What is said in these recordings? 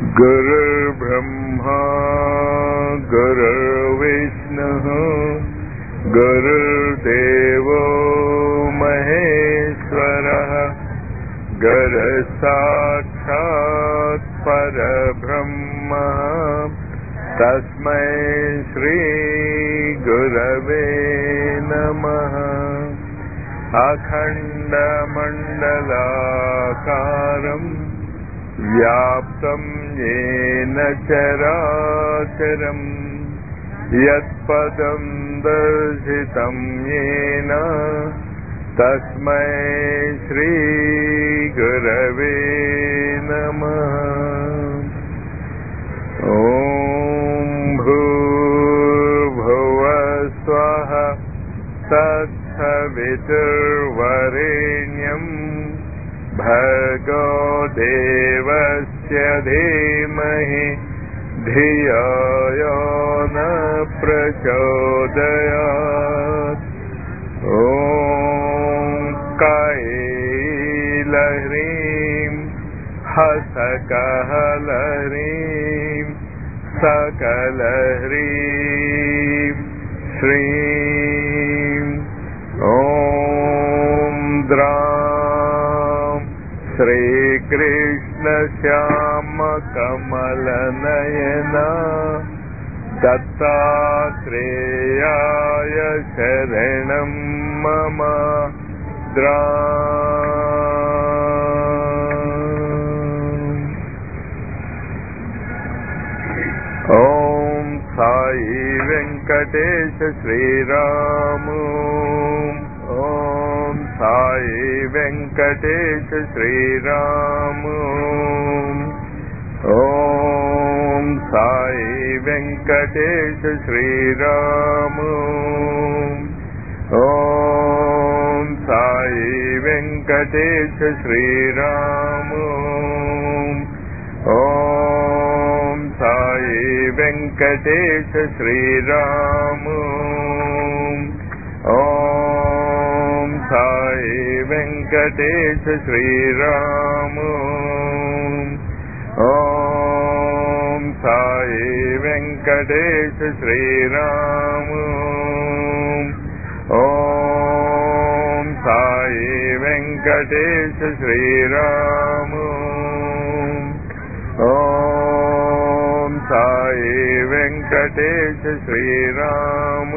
गुरुर्ब्रह्मा गुरुर्विष्णुः गुरुर्देवो महेश्वरः गुरुसाक्षात् परब्रह्म तस्मै श्रीगुरवे नमः अखण्डमण्डलाकारम् व्याप्तं येन चराचरम् यत्पदं दर्शितं येन तस्मै श्रीगुरवे नमः ॐ भूर्भुवस्वः तत्सवितुर्वरेण्यम् भर्गो देवस्य धीमहि धियो यो न प्रचोदयात् ॐ कैलह्रीं हसकहलह्रीं सकलह्रीं श्रीं ॐ द्रां श्रीकृष्णश्यामकमलनयना दत्तात्रेयाय शरणं मम द्रा ॐ साई वेङ्कटेश श्रीराम ॐ साई वेङ्कटेश श्रीराम ॐ साई वेङ्कटेश श्रीराम ॐ साई वेङ्कटेश श्रीराम ॐ साई वेङ्कटेश श्रीराम ॐ साई वेङ्कटेश श्रीराम ॐ साई वेङ्कटेश श्रीराम ॐ साई वेङ्कटेश श्रीराम ॐ साई वेङ्कटेश श्रीराम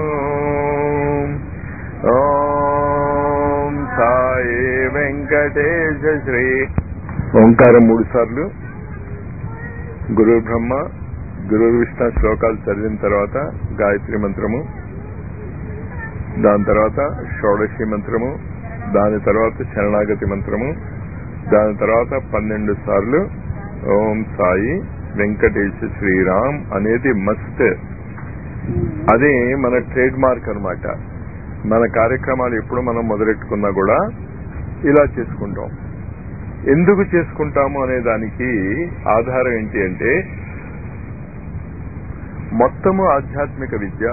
ॐ साई వెంకటేశ శ్రీ ఓంకారం మూడు సార్లు గురు బ్రహ్మ గురు విష్ణు శ్లోకాలు చదివిన తర్వాత గాయత్రి మంత్రము దాని తర్వాత షోడశి మంత్రము దాని తర్వాత శరణాగతి మంత్రము దాని తర్వాత పన్నెండు సార్లు ఓం సాయి వెంకటేశ శ్రీరామ్ అనేది మస్ట్ అది మన ట్రేడ్ మార్క్ అనమాట మన కార్యక్రమాలు ఎప్పుడు మనం మొదలెట్టుకున్నా కూడా ఇలా చేసుకుంటాం ఎందుకు చేసుకుంటాము అనే దానికి ఆధారం ఏంటి అంటే మొత్తము ఆధ్యాత్మిక విద్య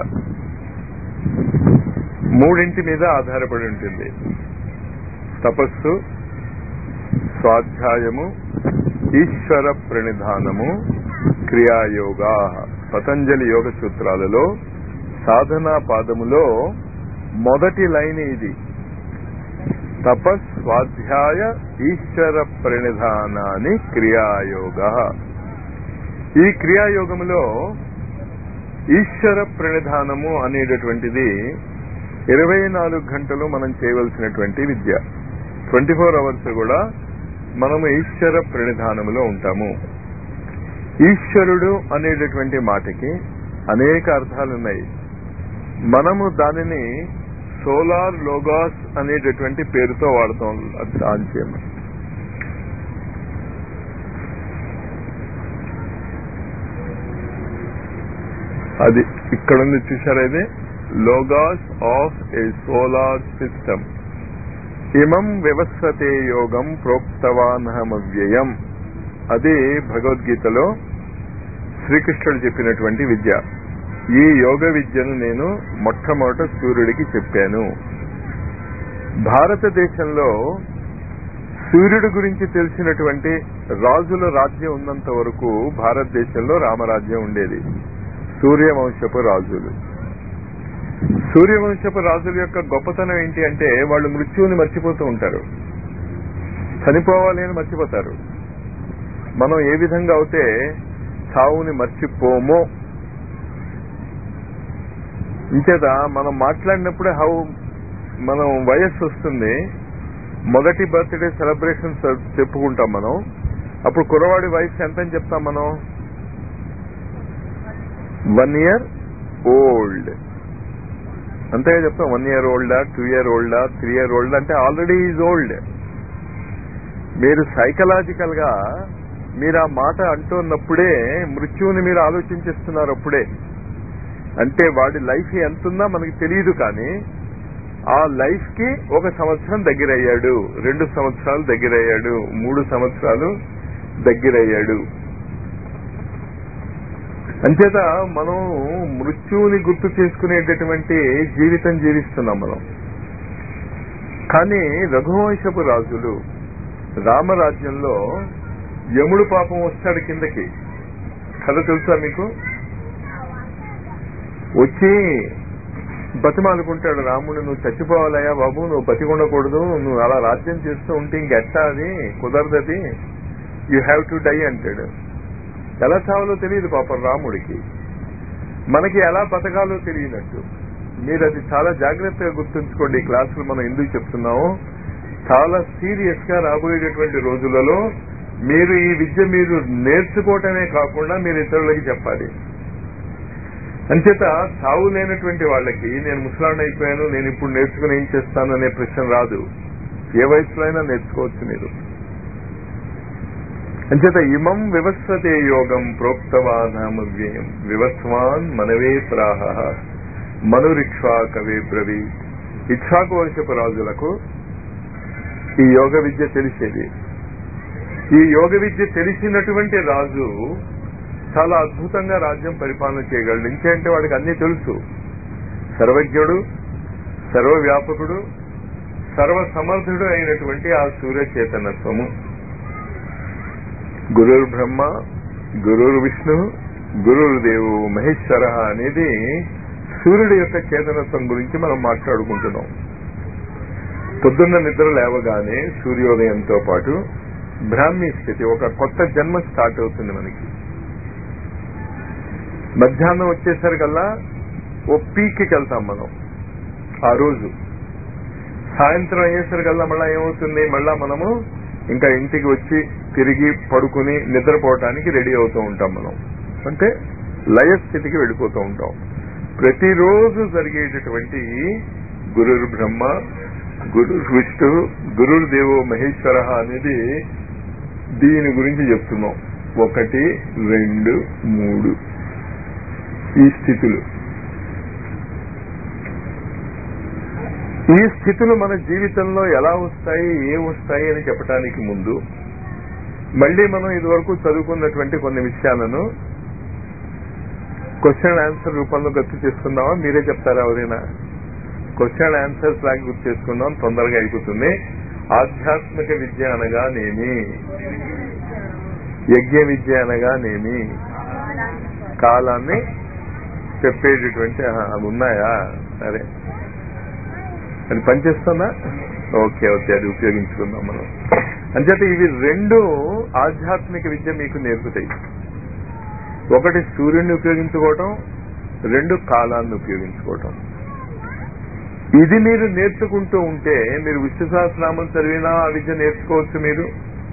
మూడింటి మీద ఆధారపడి ఉంటుంది తపస్సు స్వాధ్యాయము ఈశ్వర ప్రణిధానము క్రియాయోగా పతంజలి యోగ సూత్రాలలో సాధనా పాదములో మొదటి లైన్ ఇది తపస్ స్వాధ్యాయ ఈశ్వర ప్రణిధానాన్ని క్రియాయోగ ఈ క్రియాయోగములో ఈశ్వర ప్రణిధానము అనేటటువంటిది ఇరవై నాలుగు గంటలు మనం చేయవలసినటువంటి విద్య ట్వంటీ ఫోర్ అవర్స్ కూడా మనము ఈశ్వర ప్రణిధానములో ఉంటాము ఈశ్వరుడు అనేటటువంటి మాటకి అనేక అర్థాలున్నాయి మనము దానిని సోలార్ లోగాస్ అనేటటువంటి పేరుతో వాడతాం ఆంచేమ అది ఇక్కడ ఉంది చూసారా ఇది logos of a solar system ఇమం వ్యవస్థతే యోగం ప్రోక్తవానహమవ్యయం అది భగవద్గీతలో శ్రీకృష్ణుడు చెప్పినటువంటి విద్య ఈ యోగ విద్యను నేను మొట్టమొదట సూర్యుడికి చెప్పాను భారతదేశంలో సూర్యుడి గురించి తెలిసినటువంటి రాజుల రాజ్యం ఉన్నంత వరకు భారతదేశంలో రామరాజ్యం ఉండేది సూర్యవంశపు రాజులు సూర్యవంశపు రాజుల యొక్క గొప్పతనం ఏంటి అంటే వాళ్ళు మృత్యువుని మర్చిపోతూ ఉంటారు చనిపోవాలి అని మర్చిపోతారు మనం ఏ విధంగా అయితే చావుని మర్చిపోమో ఇంచేత మనం మాట్లాడినప్పుడే హౌ మనం వయస్సు వస్తుంది మొదటి బర్త్డే సెలబ్రేషన్ చెప్పుకుంటాం మనం అప్పుడు కురవాడి వయసు ఎంత అని చెప్తాం మనం వన్ ఇయర్ ఓల్డ్ అంతేగా చెప్తాం వన్ ఇయర్ ఓల్డా టూ ఇయర్ ఓల్డా త్రీ ఇయర్ ఓల్డ్ అంటే ఆల్రెడీ ఈజ్ ఓల్డ్ మీరు సైకలాజికల్ గా మీరు ఆ మాట అంటున్నప్పుడే మృత్యువుని మీరు ఆలోచించేస్తున్నారు అప్పుడే అంటే వాడి లైఫ్ ఎంతుందా మనకి తెలియదు కానీ ఆ లైఫ్ కి ఒక సంవత్సరం దగ్గరయ్యాడు రెండు సంవత్సరాలు దగ్గరయ్యాడు మూడు సంవత్సరాలు దగ్గరయ్యాడు అంచేత మనం మృత్యువుని గుర్తు చేసుకునేటటువంటి జీవితం జీవిస్తున్నాం మనం కానీ రఘువంశపు రాజులు రామరాజ్యంలో యముడు పాపం వస్తాడు కిందకి కథ తెలుసా మీకు వచ్చి బతిమాలుకుంటాడు రాముడు నువ్వు చచ్చిపోవాలయ్యా బాబు నువ్వు బతికుండకూడదు నువ్వు అలా రాజ్యం చేస్తూ ఉంటే ఇంకెట్టా అది కుదరదది యూ హ్యావ్ టు డై అంటాడు ఎలా చావాలో తెలియదు పాపం రాముడికి మనకి ఎలా బతకాలో తెలియనట్టు మీరు అది చాలా జాగ్రత్తగా గుర్తుంచుకోండి ఈ క్లాసులు మనం ఎందుకు చెప్తున్నాము చాలా సీరియస్ గా రాబోయేటటువంటి రోజులలో మీరు ఈ విద్య మీరు నేర్చుకోవటమే కాకుండా మీరు ఇతరులకి చెప్పాలి అంచేత చావు లేనటువంటి వాళ్ళకి నేను ముసలాండ్ అయిపోయాను నేను ఇప్పుడు నేర్చుకుని ఏం చేస్తాను అనే ప్రశ్న రాదు ఏ వయసులో అయినా నేర్చుకోవచ్చు మీరు అంచేత ఇమం వివస్వతే యోగం ప్రోక్తవానమవ్యయం వివస్వాన్ మనవే ప్రాహ మనురిక్ష్వా కవే బ్రవి ఇక్ష్వాకు వంశపు రాజులకు ఈ యోగ విద్య తెలిసేది ఈ యోగ విద్య తెలిసినటువంటి రాజు చాలా అద్భుతంగా రాజ్యం పరిపాలన చేయగలడు ఇంకేంటే వాడికి అన్ని తెలుసు సర్వజ్ఞుడు సర్వవ్యాపకుడు సర్వ సమర్థుడు అయినటువంటి ఆ సూర్య చేతనత్వము గురుర్ బ్రహ్మ గురుర్ విష్ణు గురుర్ దేవు మహేశ్వర అనేది సూర్యుడి యొక్క చేతనత్వం గురించి మనం మాట్లాడుకుంటున్నాం పొద్దున్న నిద్ర లేవగానే సూర్యోదయంతో పాటు బ్రాహ్మీ స్థితి ఒక కొత్త జన్మ స్టార్ట్ అవుతుంది మనకి మధ్యాహ్నం వచ్చేసరికల్లా ఓ పీక్కి వెళ్తాం మనం ఆ రోజు సాయంత్రం అయ్యేసరికల్లా మళ్ళా ఏమవుతుంది మళ్ళా మనము ఇంకా ఇంటికి వచ్చి తిరిగి పడుకుని నిద్రపోవటానికి రెడీ అవుతూ ఉంటాం మనం అంటే లయ స్థితికి వెళ్ళిపోతూ ఉంటాం ప్రతిరోజు జరిగేటటువంటి గురుర్ బ్రహ్మ గురు విష్ణు గురుర్ దేవో మహేశ్వర అనేది దీని గురించి చెప్తున్నాం ఒకటి రెండు మూడు ఈ స్థితులు ఈ స్థితులు మన జీవితంలో ఎలా వస్తాయి ఏ వస్తాయి అని చెప్పడానికి ముందు మళ్ళీ మనం ఇదివరకు చదువుకున్నటువంటి కొన్ని విషయాలను క్వశ్చన్ ఆన్సర్ రూపంలో గుర్తు చేసుకుందామా మీరే చెప్తారా ఎవరైనా క్వశ్చన్ ఆన్సర్స్ లాగా గుర్తు చేసుకుందాం తొందరగా అయిపోతుంది ఆధ్యాత్మిక విద్య అనగానేమి యజ్ఞ విద్య అనగానేమి కాలాన్ని చెప్పేటటువంటి ఆహా, అవి ఉన్నాయా సరే అది పనిచేస్తుందా ఓకే ఓకే అది ఉపయోగించుకుందాం మనం అంచేత ఇవి రెండు ఆధ్యాత్మిక విద్య మీకు నేర్పుతాయి ఒకటి సూర్యుడిని ఉపయోగించుకోవటం రెండు కాలాన్ని ఉపయోగించుకోవటం ఇది మీరు నేర్చుకుంటూ ఉంటే మీరు విష్ణు సహస్రనామం చదివినా ఆ విద్య నేర్చుకోవచ్చు మీరు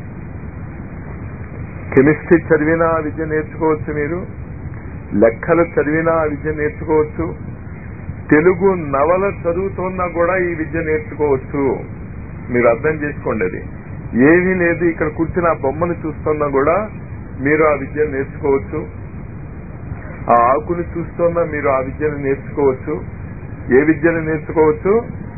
కెమిస్ట్రీ చదివినా ఆ విద్య నేర్చుకోవచ్చు మీరు లెక్కలు చదివినా ఆ విద్య నేర్చుకోవచ్చు తెలుగు నవల చదువుతున్నా కూడా ఈ విద్య నేర్చుకోవచ్చు మీరు అర్థం చేసుకోండి అది ఏమీ లేదు ఇక్కడ కూర్చుని ఆ బొమ్మను చూస్తున్నా కూడా మీరు ఆ విద్యను నేర్చుకోవచ్చు ఆ ఆకుని చూస్తున్నా మీరు ఆ విద్యను నేర్చుకోవచ్చు ఏ విద్యను నేర్చుకోవచ్చు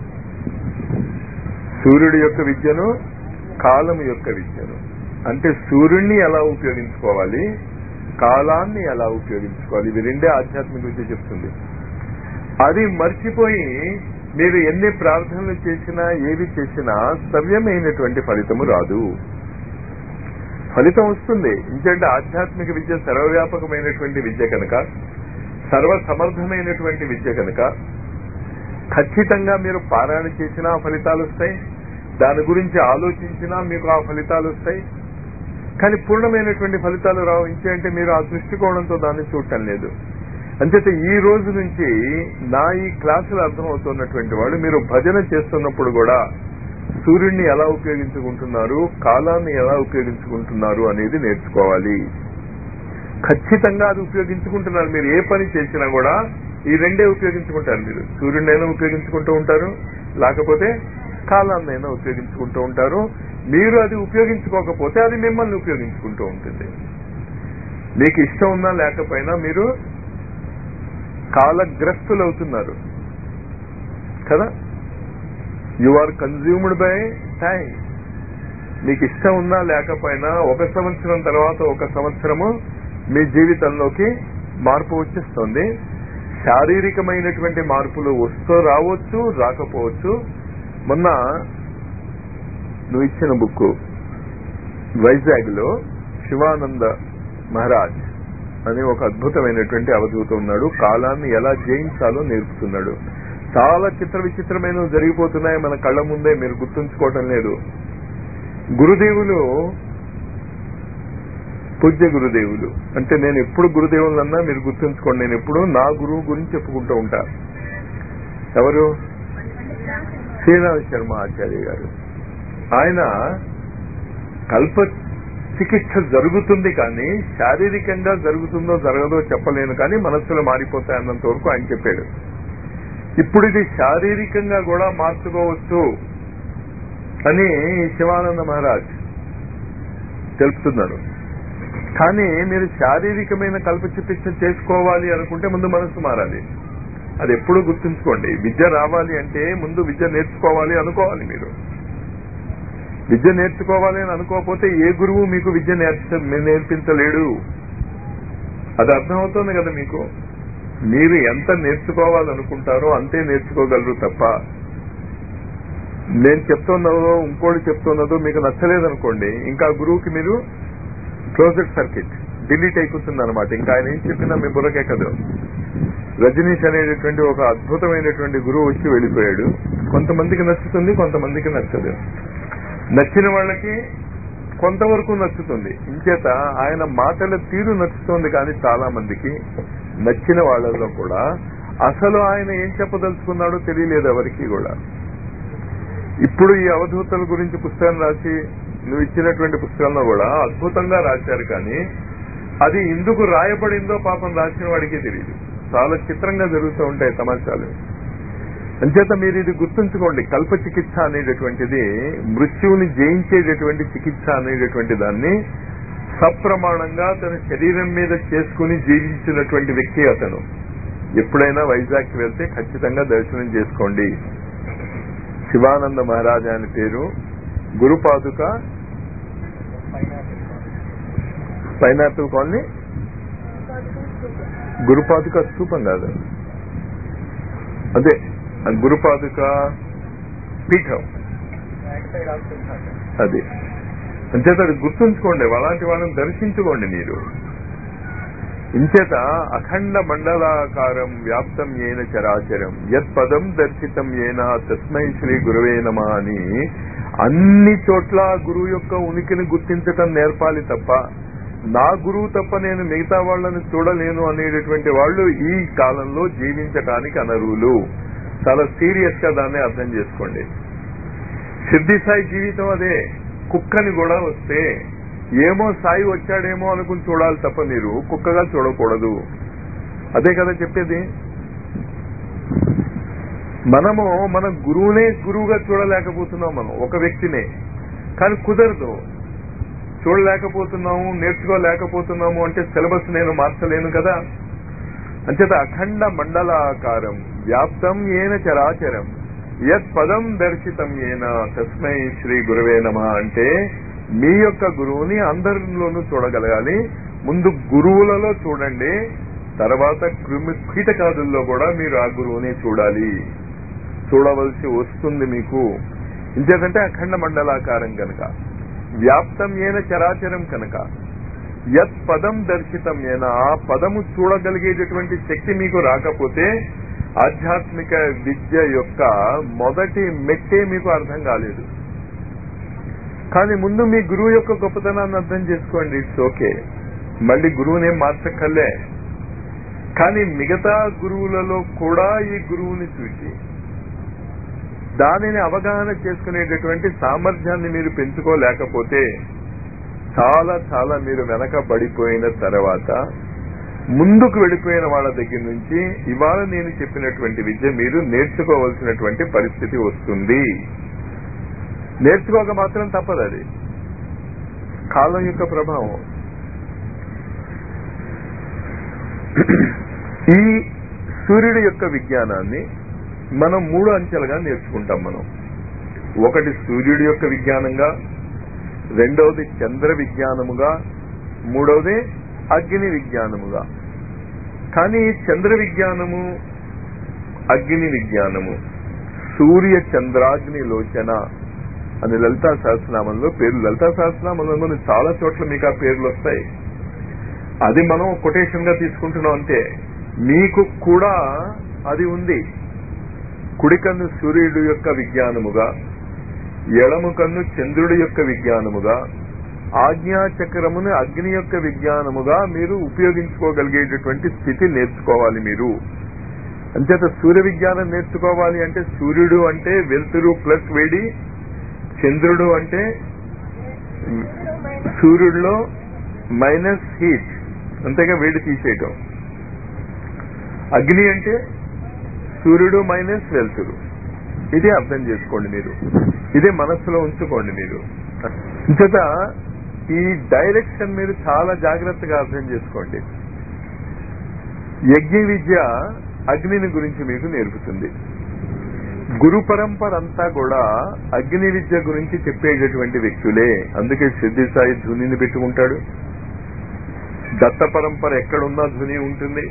సూర్యుడి యొక్క విద్యను కాలం యొక్క విద్యను అంటే సూర్యుడిని ఎలా ఉపయోగించుకోవాలి కాలాన్ని ఎలా ఉపయోగించుకోవాలి ఇవి రెండే ఆధ్యాత్మిక విద్య చెప్తుంది అది మర్చిపోయి మీరు ఎన్ని ప్రార్థనలు చేసినా ఏవి చేసినా సవ్యమైనటువంటి ఫలితము రాదు ఫలితం వస్తుంది ఇంకంటే ఆధ్యాత్మిక విద్య సర్వవ్యాపకమైనటువంటి విద్య కనుక సర్వ సమర్థమైనటువంటి విద్య కనుక ఖచ్చితంగా మీరు పారాయణ చేసినా ఫలితాలు వస్తాయి దాని గురించి ఆలోచించినా మీకు ఆ ఫలితాలు వస్తాయి కానీ పూర్ణమైనటువంటి ఫలితాలు రావు ఇంకేంటే మీరు ఆ దృష్టికోణంతో దాన్ని చూడటం లేదు అంచేత ఈ రోజు నుంచి నా ఈ క్లాసులు అర్థమవుతున్నటువంటి వాళ్ళు మీరు భజన చేస్తున్నప్పుడు కూడా సూర్యుడిని ఎలా ఉపయోగించుకుంటున్నారు కాలాన్ని ఎలా ఉపయోగించుకుంటున్నారు అనేది నేర్చుకోవాలి ఖచ్చితంగా అది ఉపయోగించుకుంటున్నారు మీరు ఏ పని చేసినా కూడా ఈ రెండే ఉపయోగించుకుంటారు మీరు సూర్యుడినైనా ఉపయోగించుకుంటూ ఉంటారు లేకపోతే కాలాన్నైనా ఉపయోగించుకుంటూ ఉంటారు మీరు అది ఉపయోగించుకోకపోతే అది మిమ్మల్ని ఉపయోగించుకుంటూ ఉంటుంది మీకు ఇష్టం ఉన్నా లేకపోయినా మీరు కాలగ్రస్తులు అవుతున్నారు కదా you are consumed by time మీకు ఇష్టం ఉన్నా లేకపోయినా ఒక సంవత్సరం తర్వాత ఒక సంవత్సరము మీ జీవితంలోకి మార్పు వచ్చేస్తుంది శారీరకమైనటువంటి మార్పులు వస్తూ రావచ్చు రాకపోవచ్చు మొన్న నువ్వు ఇచ్చిన బుక్ వైజాగ్ లో శివానంద మహారాజ్ అని ఒక అద్భుతమైనటువంటి అవధూత ఉన్నాడు కాలాన్ని ఎలా జయించాలో నేర్పుతున్నాడు చాలా చిత్ర విచిత్రమైనవి జరిగిపోతున్నాయి మన కళ్ళ ముందే మీరు గుర్తుంచుకోవటం లేదు గురుదేవులు పూజ్య గురుదేవులు అంటే నేను ఎప్పుడు గురుదేవులన్నా మీరు గుర్తుంచుకోండి నేను ఎప్పుడు నా గురువు గురించి చెప్పుకుంటూ ఉంటా ఎవరు శ్రీరామ శర్మ ఆచార్య గారు ఆయన కల్ప చికిత్స జరుగుతుంది కానీ శారీరకంగా జరుగుతుందో జరగదో చెప్పలేను కానీ మనస్సులో మారిపోతాయి అన్నంత వరకు ఆయన చెప్పాడు ఇప్పుడు ఇది శారీరకంగా కూడా మార్చుకోవచ్చు అని శివానంద మహారాజ్ తెలుపుతున్నారు కానీ మీరు శారీరకమైన కల్ప చికిత్స చేసుకోవాలి అనుకుంటే ముందు మనసు మారాలి అది ఎప్పుడు గుర్తుంచుకోండి విద్య రావాలి అంటే ముందు విద్య నేర్చుకోవాలి అనుకోవాలి మీరు విద్య నేర్చుకోవాలి అని అనుకోకపోతే ఏ గురువు మీకు విద్య నేర్చ నేర్పించలేడు అది అర్థమవుతుంది కదా మీకు మీరు ఎంత నేర్చుకోవాలనుకుంటారో అంతే నేర్చుకోగలరు తప్ప నేను చెప్తున్నదో ఇంకోటి చెప్తున్నదో మీకు నచ్చలేదనుకోండి ఇంకా గురువుకి మీరు క్లోజ్డ్ సర్కిట్ డిలీట్ అయిపోతుంది అనమాట ఇంకా ఆయన ఏం చెప్పినా మీ బుర్రకెక్కదు రజనీష్ అనేటటువంటి ఒక అద్భుతమైనటువంటి గురువు వచ్చి వెళ్ళిపోయాడు కొంతమందికి నచ్చుతుంది కొంతమందికి నచ్చదు నచ్చిన వాళ్ళకి కొంతవరకు నచ్చుతుంది ఇంచేత ఆయన మాటల తీరు నచ్చుతుంది కానీ చాలా మందికి నచ్చిన వాళ్ళలో కూడా అసలు ఆయన ఏం చెప్పదలుచుకున్నాడో తెలియలేదు ఎవరికి కూడా ఇప్పుడు ఈ అవధూతల గురించి పుస్తకం రాసి నువ్వు ఇచ్చినటువంటి పుస్తకంలో కూడా అద్భుతంగా రాశారు కానీ అది ఎందుకు రాయబడిందో పాపం రాసిన వాడికే తెలియదు చాలా చిత్రంగా జరుగుతూ ఉంటాయి సమాచారాలు అంచేత మీరు ఇది గుర్తుంచుకోండి కల్ప చికిత్స అనేటటువంటిది మృత్యువుని జయించేటటువంటి చికిత్స అనేటటువంటి దాన్ని సప్రమాణంగా తన శరీరం మీద చేసుకుని జీవించినటువంటి వ్యక్తి అతను ఎప్పుడైనా వైజాగ్కి వెళ్తే ఖచ్చితంగా దర్శనం చేసుకోండి శివానంద మహారాజా అని పేరు గురుపాదుక పైనాపిల్ కాలనీ గురుపాదుక స్తూపం కాదు అదే గురుపాదుక పీఠం అది అంచేత అది గుర్తుంచుకోండి అలాంటి వాళ్ళని దర్శించుకోండి మీరు ఇంచేత అఖండ మండలాకారం వ్యాప్తం ఏన చరాచరం యత్ పదం దర్శితం ఏన తస్మై శ్రీ గురువే నమ అని అన్ని చోట్ల గురువు యొక్క ఉనికిని గుర్తించటం నేర్పాలి తప్ప నా గురువు తప్ప నేను మిగతా వాళ్ళని చూడలేను అనేటటువంటి వాళ్ళు ఈ కాలంలో జీవించటానికి అనర్హులు చాలా సీరియస్ గా దాన్ని అర్థం చేసుకోండి సిద్ధి సాయి జీవితం అదే కుక్కని కూడా వస్తే ఏమో సాయి వచ్చాడేమో అనుకుని చూడాలి తప్ప మీరు కుక్కగా చూడకూడదు అదే కదా చెప్పేది మనము మన గురువునే గురువుగా చూడలేకపోతున్నాం మనం ఒక వ్యక్తినే కానీ కుదరదు చూడలేకపోతున్నాము నేర్చుకోలేకపోతున్నాము అంటే సిలబస్ నేను మార్చలేను కదా అంచేత అఖండ మండలాకారం వ్యాప్తం ఏన చరాచరం యత్ పదం దర్శితం ఏన తస్మై శ్రీ గురువే నమ అంటే మీ యొక్క గురువుని అందరిలోనూ చూడగలగాలి ముందు గురువులలో చూడండి తర్వాత క్రిమి కీటకాదుల్లో కూడా మీరు ఆ గురువుని చూడాలి చూడవలసి వస్తుంది మీకు ఇంకేదంటే అఖండ మండలాకారం కనుక వ్యాప్తం ఏన చరాచరం కనుక యత్ పదం దర్శితం ఏన ఆ పదము చూడగలిగేటటువంటి శక్తి మీకు రాకపోతే ఆధ్యాత్మిక విద్య యొక్క మొదటి మెట్టే మీకు అర్థం కాలేదు కానీ ముందు మీ గురువు యొక్క గొప్పతనాన్ని అర్థం చేసుకోండి ఇట్స్ ఓకే మళ్ళీ గురువునేం మార్చక్కర్లే కానీ మిగతా గురువులలో కూడా ఈ గురువుని చూసి దానిని అవగాహన చేసుకునేటటువంటి సామర్థ్యాన్ని మీరు పెంచుకోలేకపోతే చాలా చాలా మీరు వెనకబడిపోయిన తర్వాత ముందుకు వెళ్ళిపోయిన వాళ్ళ దగ్గర నుంచి ఇవాళ నేను చెప్పినటువంటి విద్య మీరు నేర్చుకోవలసినటువంటి పరిస్థితి వస్తుంది నేర్చుకోక మాత్రం తప్పదు అది కాలం యొక్క ప్రభావం ఈ సూర్యుడి యొక్క విజ్ఞానాన్ని మనం మూడు అంచెలుగా నేర్చుకుంటాం మనం ఒకటి సూర్యుడి యొక్క విజ్ఞానంగా రెండవది చంద్ర విజ్ఞానముగా మూడవది అగ్ని విజ్ఞానముగా కానీ చంద్ర విజ్ఞానము అగ్ని విజ్ఞానము సూర్య చంద్రాగ్ని లోచన అని లలితా సహస్రనామంలో పేర్లు లలితా సహస్రనామంలో చాలా చోట్ల మీకు ఆ పేర్లు వస్తాయి అది మనం కొటేషన్ గా తీసుకుంటున్నాం అంటే మీకు కూడా అది ఉంది కుడి కన్ను సూర్యుడు యొక్క విజ్ఞానముగా ఎడము కన్ను చంద్రుడి యొక్క విజ్ఞానముగా ఆజ్ఞా చక్రమును అగ్ని యొక్క విజ్ఞానముగా మీరు ఉపయోగించుకోగలిగేటటువంటి స్థితి నేర్చుకోవాలి మీరు అంచేత సూర్య విజ్ఞానం నేర్చుకోవాలి అంటే సూర్యుడు అంటే వెలుతురు ప్లస్ వేడి చంద్రుడు అంటే సూర్యుడిలో మైనస్ హీట్ అంతేగా వేడి తీసేయటం అగ్ని అంటే సూర్యుడు మైనస్ వెలుతురు ఇదే అర్థం చేసుకోండి మీరు ఇదే మనస్సులో ఉంచుకోండి మీరు చేత ఈ డైరెక్షన్ మీరు చాలా జాగ్రత్తగా అర్థం చేసుకోండి యజ్ఞ విద్య అగ్నిని గురించి మీకు నేర్పుతుంది గురు పరంపర అంతా కూడా అగ్ని విద్య గురించి చెప్పేటటువంటి వ్యక్తులే అందుకే సిద్ధి సాయి ధునిని పెట్టుకుంటాడు దత్త పరంపర ఎక్కడున్నా ధుని ఉంటుంది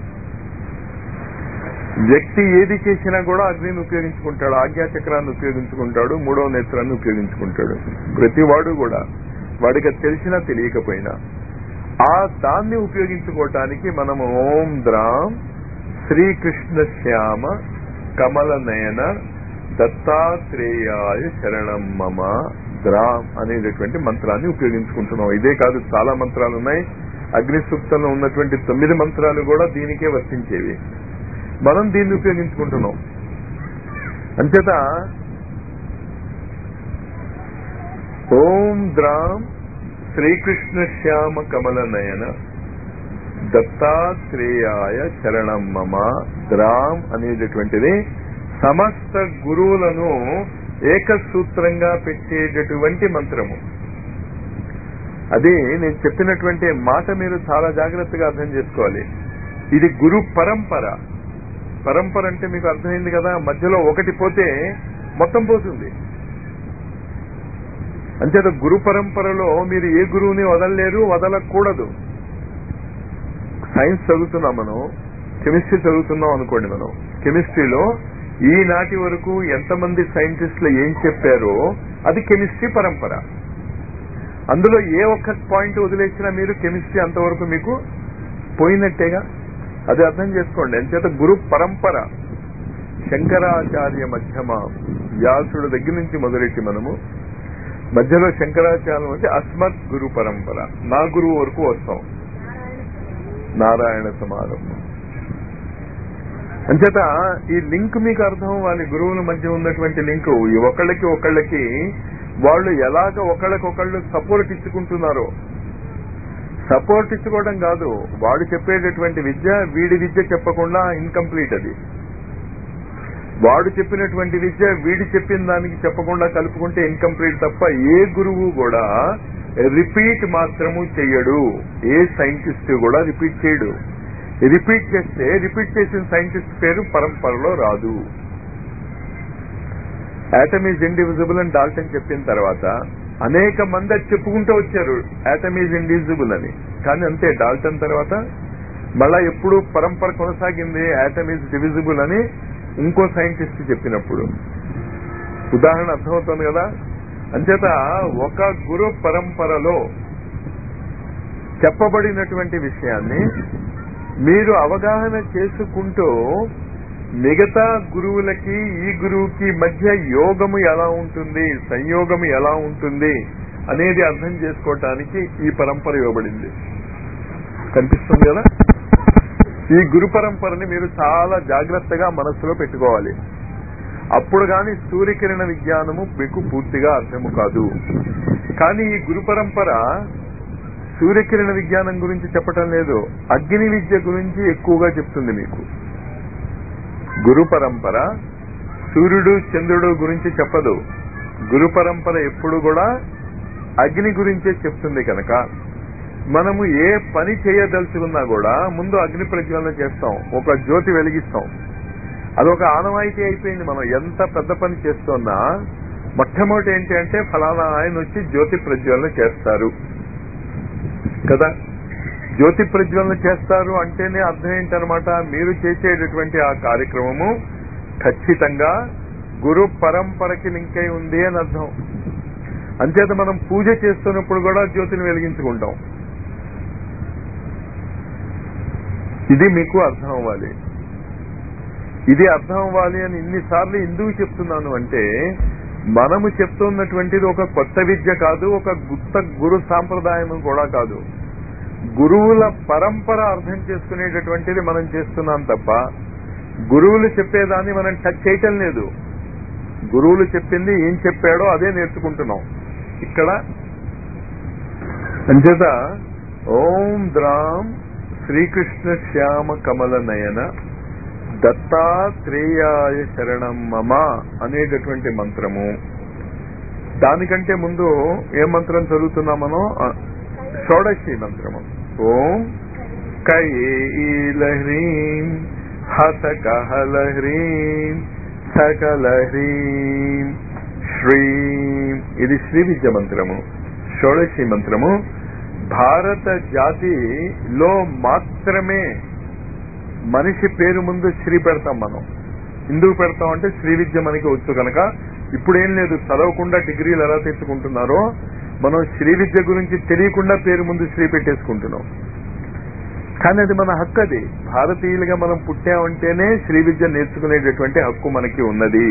వ్యక్తి ఏది చేసినా కూడా అగ్నిని ఉపయోగించుకుంటాడు ఆజ్ఞా చక్రాన్ని ఉపయోగించుకుంటాడు మూడవ నేత్రాన్ని ఉపయోగించుకుంటాడు ప్రతి వాడు కూడా వాడికి అది తెలిసినా తెలియకపోయినా ఆ దాన్ని ఉపయోగించుకోవటానికి మనం ఓం ద్రాం శ్రీకృష్ణ శ్యామ కమల నయన దత్తాత్రేయాయ శరణం మమ ద్రామ్ అనేటటువంటి మంత్రాన్ని ఉపయోగించుకుంటున్నాం ఇదే కాదు చాలా మంత్రాలు ఉన్నాయి అగ్ని సూక్తంలో ఉన్నటువంటి తొమ్మిది మంత్రాలు కూడా దీనికే వర్తించేవి మనం దీన్ని ఉపయోగించుకుంటున్నాం అంచేత ఓం ద్రాం శ్రీకృష్ణ శ్యామ కమల నయన దత్తాత్రేయాయ శరణం మమ ద్రాం అనేటటువంటిది సమస్త గురువులను ఏకసూత్రంగా పెట్టేటటువంటి మంత్రము అది నేను చెప్పినటువంటి మాట మీరు చాలా జాగ్రత్తగా అర్థం చేసుకోవాలి ఇది గురు పరంపర పరంపర అంటే మీకు అర్థమైంది కదా మధ్యలో ఒకటి పోతే మొత్తం పోతుంది అంచేత గురు పరంపరలో మీరు ఏ గురువుని వదలలేరు వదలకూడదు సైన్స్ చదువుతున్నాం మనం కెమిస్ట్రీ చదువుతున్నాం అనుకోండి మనం కెమిస్ట్రీలో ఈనాటి వరకు ఎంతమంది సైంటిస్టులు ఏం చెప్పారో అది కెమిస్ట్రీ పరంపర అందులో ఏ ఒక్క పాయింట్ వదిలేసినా మీరు కెమిస్ట్రీ అంతవరకు మీకు పోయినట్టేగా అది అర్థం చేసుకోండి అంచేత గురు పరంపర శంకరాచార్య మధ్యమ వ్యాసుడు దగ్గర నుంచి మొదలెట్టి మనము మధ్యలో శంకరాచార్యం అంటే అస్మత్ గురు పరంపర నా గురువు వరకు వస్తాం నారాయణ సమారంభం అంచేత ఈ లింక్ మీకు అర్థం అవ్వాలి గురువుల మధ్య ఉన్నటువంటి లింక్ ఈ ఒకళ్ళకి ఒకళ్ళకి వాళ్ళు ఎలాగ ఒకళ్ళకొకళ్ళు సపోర్ట్ ఇచ్చుకుంటున్నారో సపోర్ట్ ఇచ్చుకోవడం కాదు వాడు చెప్పేటటువంటి విద్య వీడి విద్య చెప్పకుండా ఇన్కంప్లీట్ అది వాడు చెప్పినటువంటి విద్య వీడి చెప్పిన దానికి చెప్పకుండా కలుపుకుంటే ఇన్కంప్లీట్ తప్ప ఏ గురువు కూడా రిపీట్ మాత్రము చెయ్యడు ఏ సైంటిస్ట్ కూడా రిపీట్ చేయడు రిపీట్ చేస్తే రిపీట్ చేసిన సైంటిస్ట్ పేరు పరంపరలో రాదు యాటమ్ ఈజ్ ఇండివిజిబుల్ అని డాల్టన్ చెప్పిన తర్వాత అనేక మంది అది చెప్పుకుంటూ వచ్చారు యాటమ్ ఈజ్ ఇండివిజిబుల్ అని కానీ అంతే డాల్టన్ తర్వాత మళ్ళా ఎప్పుడు పరంపర కొనసాగింది యాటమ్ ఈజ్ డివిజిబుల్ అని ఇంకో సైంటిస్ట్ చెప్పినప్పుడు ఉదాహరణ అర్థమవుతుంది కదా అంచేత ఒక గురు పరంపరలో చెప్పబడినటువంటి విషయాన్ని మీరు అవగాహన చేసుకుంటూ మిగతా గురువులకి ఈ గురువుకి మధ్య యోగము ఎలా ఉంటుంది సంయోగము ఎలా ఉంటుంది అనేది అర్థం చేసుకోవటానికి ఈ పరంపర ఇవ్వబడింది కనిపిస్తుంది కదా ఈ గురు పరంపరని మీరు చాలా జాగ్రత్తగా మనస్సులో పెట్టుకోవాలి అప్పుడు గాని సూర్యకిరణ విజ్ఞానము మీకు పూర్తిగా అర్థము కాదు కానీ ఈ గురు పరంపర సూర్యకిరణ విజ్ఞానం గురించి చెప్పటం లేదు అగ్ని విద్య గురించి ఎక్కువగా చెప్తుంది మీకు గురు పరంపర సూర్యుడు చంద్రుడు గురించి చెప్పదు గురు పరంపర ఎప్పుడు కూడా అగ్ని గురించే చెప్తుంది కనుక మనము ఏ పని చేయదలుచుకున్నా కూడా ముందు అగ్ని ప్రజ్వలన చేస్తాం ఒక జ్యోతి వెలిగిస్తాం అదొక ఆనవాయితీ అయిపోయింది మనం ఎంత పెద్ద పని చేస్తున్నా మొట్టమొదటి ఏంటి అంటే ఫలానా ఆయన వచ్చి జ్యోతి ప్రజ్వలన చేస్తారు కదా జ్యోతి ప్రజ్వలన చేస్తారు అంటేనే అర్థం ఏంటనమాట మీరు చేసేటటువంటి ఆ కార్యక్రమము ఖచ్చితంగా గురు పరంపరకి లింక్ అయి ఉంది అని అర్థం అంచేత మనం పూజ చేస్తున్నప్పుడు కూడా జ్యోతిని వెలిగించుకుంటాం ఇది మీకు అర్థం అవ్వాలి ఇది అర్థం అవ్వాలి అని ఇన్నిసార్లు ఎందుకు చెప్తున్నాను అంటే మనము చెప్తున్నటువంటిది ఒక కొత్త విద్య కాదు ఒక గుత్త గురు సాంప్రదాయం కూడా కాదు గురువుల పరంపర అర్థం చేసుకునేటటువంటిది మనం చేస్తున్నాం తప్ప గురువులు చెప్పేదాన్ని మనం టచ్ చేయటం లేదు గురువులు చెప్పింది ఏం చెప్పాడో అదే నేర్చుకుంటున్నాం ఇక్కడ అంచేత ఓం ద్రాం శ్రీకృష్ణ శ్యామ కమల నయన దత్తాత్రేయాయ శరణం మమ అనేటటువంటి మంత్రము దానికంటే ముందు ఏ మంత్రం చదువుతున్నాం మనం ఆ, షోడశి మంత్రము ఓం కయేలహ్రీం హసకహలహ్రీం సకలహ్రీం శ్రీం ఇది శ్రీ విద్య మంత్రము షోడశి మంత్రము భారత జాతిలో మాత్రమే మనిషి పేరు ముందు శ్రీ పెడతాం మనం ఎందుకు పెడతాం అంటే శ్రీ విద్య మనకి వచ్చు కనుక ఇప్పుడేం లేదు చదవకుండా డిగ్రీలు ఎలా తెచ్చుకుంటున్నారో మనం శ్రీ విద్య గురించి తెలియకుండా పేరు ముందు శ్రీ పెట్టేసుకుంటున్నాం కానీ అది మన హక్కు అది భారతీయులుగా మనం పుట్టామంటేనే శ్రీ విద్య నేర్చుకునేటటువంటి హక్కు మనకి ఉన్నది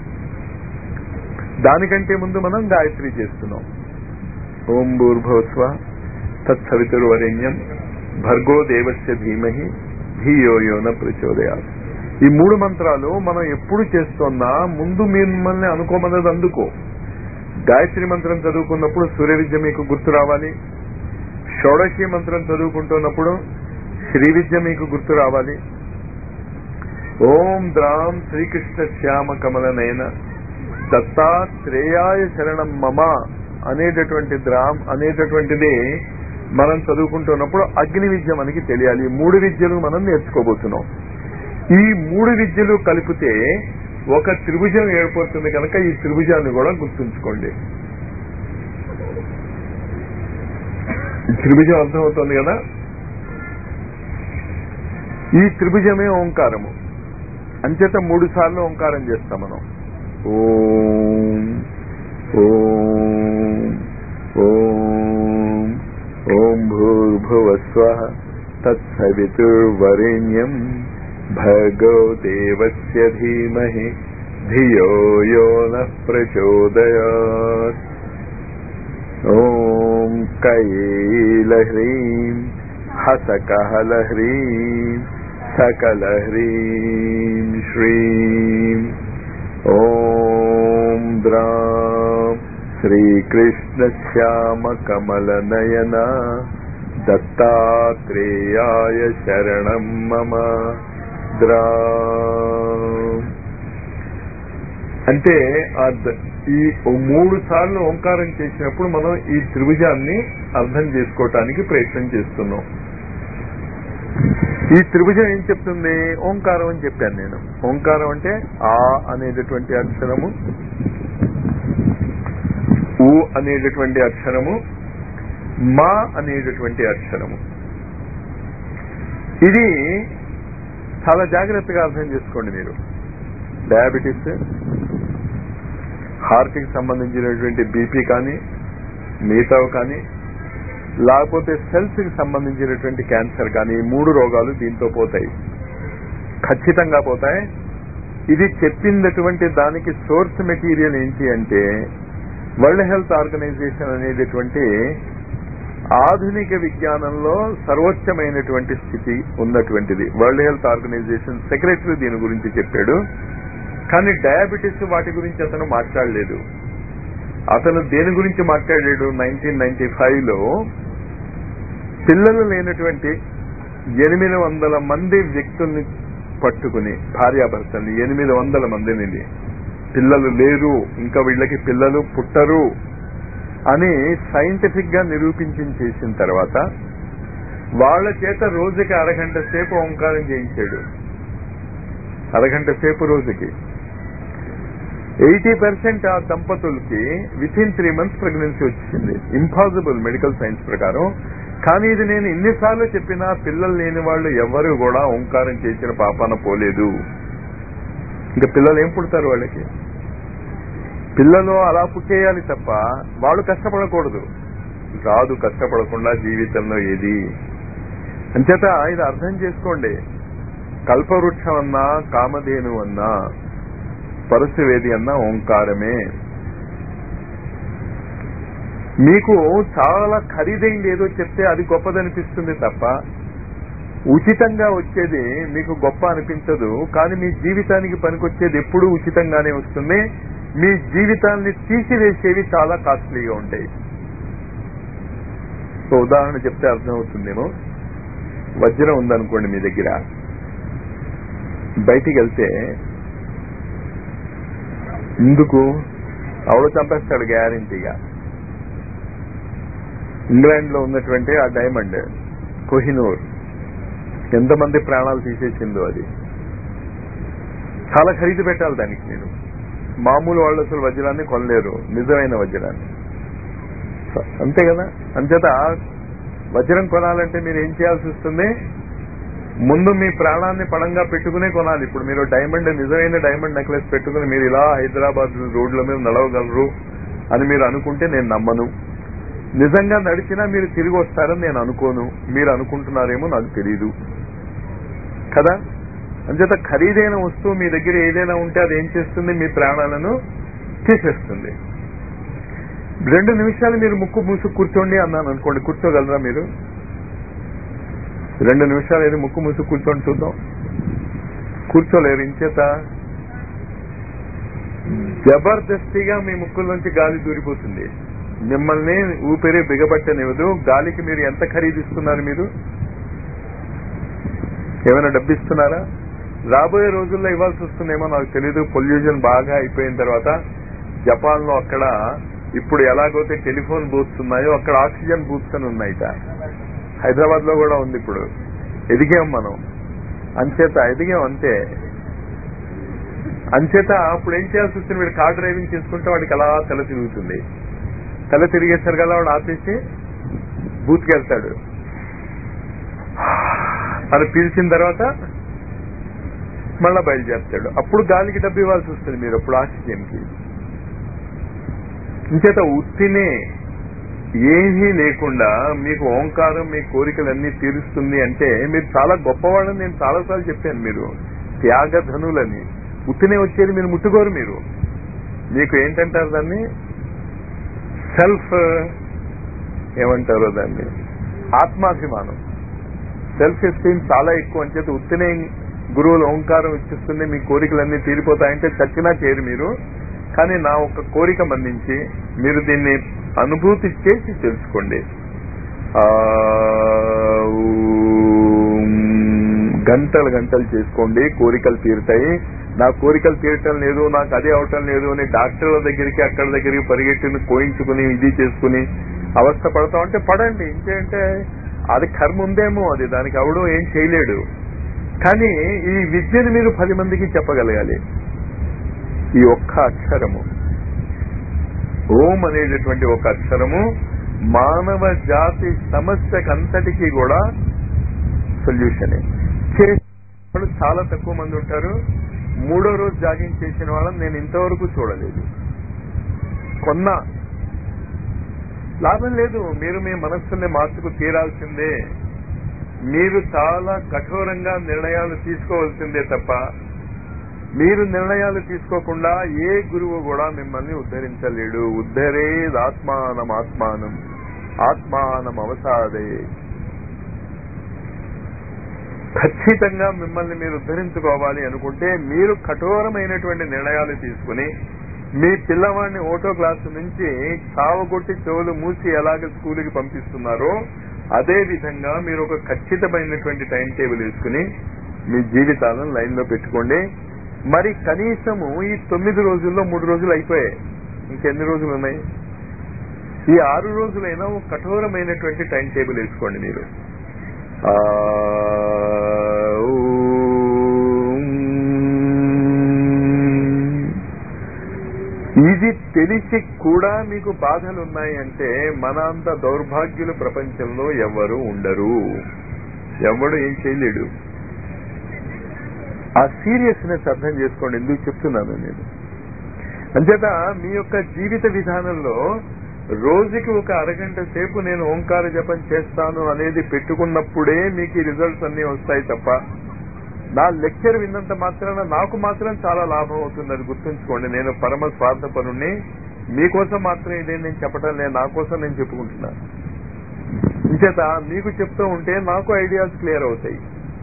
దానికంటే ముందు మనం గాయత్రి చేస్తున్నాం ఓం భూర్భవస్వ తత్సవితుర్వరేణ్యం భర్గో దేవస్య ధీమహి ధియో యోన ప్రచోదయాత్ ఈ మూడు మంత్రాలు మనం ఎప్పుడు చేస్తున్నా ముందు మిమ్మల్ని అనుకోమన్నది అందుకో గాయత్రి మంత్రం చదువుకున్నప్పుడు సూర్య విద్య మీకు గుర్తు రావాలి షోడశి మంత్రం చదువుకుంటున్నప్పుడు శ్రీ విద్య మీకు గుర్తు రావాలి ఓం ద్రాం శ్రీకృష్ణ శ్యామ కమల నయన దత్తాత్రేయాయ శరణం మమ అనేటటువంటి ద్రాం అనేటటువంటిది మనం చదువుకుంటున్నప్పుడు అగ్ని విద్య మనకి తెలియాలి ఈ మూడు విద్యలు మనం నేర్చుకోబోతున్నాం ఈ మూడు విద్యలు కలిపితే ఒక త్రిభుజం ఏర్పడుతుంది కనుక ఈ త్రిభుజాన్ని కూడా గుర్తుంచుకోండి ఈ త్రిభుజం అర్థమవుతుంది కదా ఈ త్రిభుజమే ఓంకారము అంచేత మూడు సార్లు ఓంకారం చేస్తాం మనం ఓం ఓం ఓం ఓం భూర్భువస్వ తత్సవితుర్వరేణ్యం భర్గో దేవస్య ధీమహి ధియో యో నః ప్రచోదయాత్ ఓం కైలహ్రీం హసకహలహ్రీం సకలహ్రీం శ్రీం ఓం ద్రాం శ్రీకృష్ణ శ్యామ కమల నయన దత్తాత్రేయాయ శరణం మమ ద్రా అంటే ఆ ద- ఈ మూడు సార్లు ఓంకారం చేసినప్పుడు మనం ఈ త్రిభుజాన్ని అర్థం చేసుకోవటానికి ప్రయత్నం చేస్తున్నాం ఈ త్రిభుజం ఏం చెప్తుంది ఓంకారం అని చెప్పాను నేను ఓంకారం అంటే ఆ అనేటటువంటి అక్షరము ఊ అనేటటువంటి అక్షరము మా అనేటటువంటి అక్షరము ఇది చాలా జాగ్రత్తగా అర్థం చేసుకోండి మీరు డయాబెటీస్ హార్ట్ కి సంబంధించినటువంటి బీపీ కానీ మిగతావి కానీ లేకపోతే సెల్స్ కి సంబంధించినటువంటి క్యాన్సర్ కానీ ఈ మూడు రోగాలు దీంతో పోతాయి ఖచ్చితంగా పోతాయి ఇది చెప్పిందటువంటి దానికి సోర్స్ మెటీరియల్ ఏంటి అంటే వరల్డ్ హెల్త్ ఆర్గనైజేషన్ అనేటటువంటి ఆధునిక విజ్ఞానంలో సర్వోచ్చమైనటువంటి స్థితి ఉన్నటువంటిది వరల్డ్ హెల్త్ ఆర్గనైజేషన్ సెక్రటరీ దీని గురించి చెప్పాడు కానీ డయాబెటీస్ వాటి గురించి అతను మాట్లాడలేదు అతను దేని గురించి మాట్లాడాడు నైన్టీన్ నైన్టీ ఫైవ్ లో పిల్లలు లేనటువంటి ఎనిమిది వందల మంది వ్యక్తుల్ని పట్టుకుని భార్యాభర్తల్ని ఎనిమిది వందల మందిని పిల్లలు లేరు ఇంకా వీళ్ళకి పిల్లలు పుట్టరు అని సైంటిఫిక్ గా నిరూపించి చేసిన తర్వాత వాళ్ళ చేత రోజుకి అరగంట సేపు ఓంకారం చేయించాడు అరగంట సేపు రోజుకి ఎయిటీ పర్సెంట్ ఆ దంపతులకి with in three months pregnancy వచ్చింది ఇంపాసిబుల్ మెడికల్ సైన్స్ ప్రకారం కానీ ఇది నేను ఎన్నిసార్లు చెప్పినా పిల్లలు లేని వాళ్ళు ఎవరు కూడా ఓంకారం చేసిన పాపాన పోలేదు ఇంకా పిల్లలు ఏం పుడతారు వాళ్ళకి పిల్లలు అలా పుట్టేయాలి తప్ప వాళ్ళు కష్టపడకూడదు రాదు కష్టపడకుండా జీవితంలో ఏది అంచేత ఇది అర్థం చేసుకోండి కల్పవృక్షం అన్నా కామధేను అన్నా పరశువేది అన్నా ఓంకారమే మీకు చాలా ఖరీదైంది ఏదో చెప్తే అది గొప్పదనిపిస్తుంది తప్ప ఉచితంగా వచ్చేది మీకు గొప్ప అనిపించదు కానీ మీ జీవితానికి పనికొచ్చేది ఎప్పుడూ ఉచితంగానే వస్తుంది మీ జీవితాన్ని తీసివేసేవి చాలా కాస్ట్లీగా ఉంటాయి సో ఉదాహరణ చెప్తే అర్థమవుతుందేమో వజ్రం ఉందనుకోండి మీ దగ్గర బయటికి వెళ్తే ఎందుకు అవడ చంపేస్తాడు గ్యారంటీగా ఇంగ్లాండ్ లో ఉన్నటువంటి ఆ డైమండ్ కోహినూర్ ఎంతమంది ప్రాణాలు తీసేసిందో అది చాలా ఖరీదు పెట్టాలి దానికి నేను మామూలు వాళ్ళు అసలు వజ్రాన్ని కొనలేరు నిజమైన వజ్రాన్ని అంతే కదా అంచేత వజ్రం కొనాలంటే మీరు ఏం చేయాల్సి వస్తుంది ముందు మీ ప్రాణాన్ని పడంగా పెట్టుకునే కొనాలి ఇప్పుడు మీరు డైమండ్ నిజమైన డైమండ్ నెక్లెస్ పెట్టుకుని మీరు ఇలా హైదరాబాద్ రోడ్ల మీద నడవగలరు అని మీరు అనుకుంటే నేను నమ్మను నిజంగా నడిచినా మీరు తిరిగి వస్తారని నేను అనుకోను మీరు అనుకుంటున్నారేమో నాకు తెలియదు కదా అంచేత ఖరీదైన వస్తువు మీ దగ్గర ఏదైనా ఉంటే అది ఏం చేస్తుంది మీ ప్రాణాలను తీసేస్తుంది రెండు నిమిషాలు మీరు ముక్కు మూసు కూర్చోండి అన్నాను అనుకోండి కూర్చోగలరా మీరు రెండు నిమిషాలు ఏది ముక్కు మూసు కూర్చోండి చూద్దాం కూర్చోలేరు ఇంచేత జబర్దస్తిగా మీ ముక్కుల్లోంచి గాలి దూరిపోతుంది మిమ్మల్ని ఊపిరి బిగబట్టనివ్వదు గాలికి మీరు ఎంత ఖరీదిస్తున్నారు మీరు ఏమైనా డబ్బిస్తున్నారా రాబోయే రోజుల్లో ఇవ్వాల్సి వస్తుందేమో నాకు తెలియదు పొల్యూషన్ బాగా అయిపోయిన తర్వాత జపాన్ లో అక్కడ ఇప్పుడు ఎలాగైతే టెలిఫోన్ బూత్స్ ఉన్నాయో అక్కడ ఆక్సిజన్ బూత్స్ అని ఉన్నాయిట హైదరాబాద్ లో కూడా ఉంది ఇప్పుడు ఎదిగాం మనం అంచేత ఎదిగాం అంతే అంచేత అప్పుడు ఏం చేయాల్సి వస్తుంది వీడు కార్ డ్రైవింగ్ చేసుకుంటే వాడికి అలా తల తిరుగుతుంది తల తిరిగేసరి కదా వాడు ఆపేసి బూత్కి వెళ్తాడు అని పీల్చిన తర్వాత మళ్ళా బయలుదేరుతాడు అప్పుడు గాలికి డబ్బు ఇవ్వాల్సి వస్తుంది మీరు అప్పుడు ఆక్సిజన్ కి ఇంచేత ఉత్తినే ఏమీ లేకుండా మీకు ఓంకారం మీ కోరికలన్నీ తీరుస్తుంది అంటే మీరు చాలా గొప్పవాళ్ళని నేను చాలాసార్లు చెప్పాను మీరు త్యాగధనులని ఉత్తినే వచ్చేది మీరు ముట్టుకోరు మీరు మీకు ఏంటంటారు దాన్ని సెల్ఫ్ ఏమంటారో దాన్ని ఆత్మాభిమానం సెల్ఫ్ ఎస్టీమ్ చాలా ఎక్కువ అని చేతి ఉత్తినే గురువులు ఓంకారం ఇచ్చిస్తుంది మీ కోరికలన్నీ తీరిపోతాయంటే చచ్చినా చేరు మీరు కానీ నా ఒక కోరిక మన్నించి మీరు దీన్ని అనుభూతి చేసి తెలుసుకోండి ఆ, ఊం, గంటలు గంటలు చేసుకోండి కోరికలు తీరుతాయి నా కోరికలు తీరటం లేదు నాకు అదే అవటం లేదు అని డాక్టర్ల దగ్గరికి అక్కడ దగ్గరికి పరిగెట్టుకుని కోయించుకుని ఇది చేసుకుని అవస్థ పడతా ఉంటే పడండి ఇంకేంటే అది కర్మ ఉందేమో అది దానికి అవడం ఏం చేయలేడు కానీ ఈ విద్యను మీరు పది మందికి చెప్పగలగాలి ఈ ఒక్క అక్షరము ఓం అనేటటువంటి ఒక అక్షరము మానవ జాతి సమస్యకంతటికి కూడా సొల్యూషనే చేసే వాళ్ళు చాలా తక్కువ మంది ఉంటారు మూడో రోజు జాగింగ్ చేసిన వాళ్ళని నేను ఇంతవరకు చూడలేదు కొన్నా లాభం లేదు మీరు మీ మనస్సుని మార్చుకు తీరాల్సిందే మీరు చాలా కఠోరంగా నిర్ణయాలు తీసుకోవాల్సిందే తప్ప మీరు నిర్ణయాలు తీసుకోకుండా ఏ గురువు కూడా మిమ్మల్ని ఉద్ధరించలేడు ఉద్ధరేది ఆత్మానం ఆత్మానం ఆత్మానం అవసాదే ఖచ్చితంగా మిమ్మల్ని మీరు ఉద్ధరించుకోవాలి అనుకుంటే మీరు కఠోరమైనటువంటి నిర్ణయాలు తీసుకుని మీ పిల్లవాడిని ఓటో క్లాసు నుంచి చావగొట్టి చెవులు మూసి ఎలాగ స్కూల్కి పంపిస్తున్నారో అదే విధంగా మీరు ఒక ఖచ్చితమైనటువంటి టైం టేబుల్ వేసుకుని మీ జీవితాలను లైన్ లో పెట్టుకోండి మరి కనీసము ఈ తొమ్మిది రోజుల్లో మూడు రోజులు అయిపోయాయి ఇంకెన్ని రోజులు ఉన్నాయి ఈ ఆరు రోజులైనా ఒక కఠోరమైనటువంటి టైం టేబుల్ వేసుకోండి మీరు ఆ, ఊం. ఇది తెలిసి కూడా మీకు బాధలు ఉన్నాయి అంటే మన అంత దౌర్భాగ్యులు ప్రపంచంలో ఎవరు ఉండరు ఎవడు ఏం చేయలేడు ఆ సీరియస్నెస్ అర్థం చేసుకోండి ఎందుకు చెప్తున్నాను నేను అంచేత మీ యొక్క జీవిత విధానంలో రోజుకి ఒక అరగంట సేపు నేను ఓంకార జపం చేస్తాను అనేది పెట్టుకున్నప్పుడే మీకు ఈ రిజల్ట్స్ అన్ని వస్తాయి తప్ప నా లెక్చర్ విన్నంత మాత్రాన నాకు మాత్రం చాలా లాభం అవుతుంది అది గుర్తుంచుకోండి నేను పరమ స్వార్థపరుణ్ణి మీకోసం మాత్రం ఇదే నేను చెప్పడం లేదు నా కోసం నేను చెప్పుకుంటున్నా ఇంచేత మీకు చెప్తూ ఉంటే నాకు ఐడియాస్ క్లియర్ అవుతాయి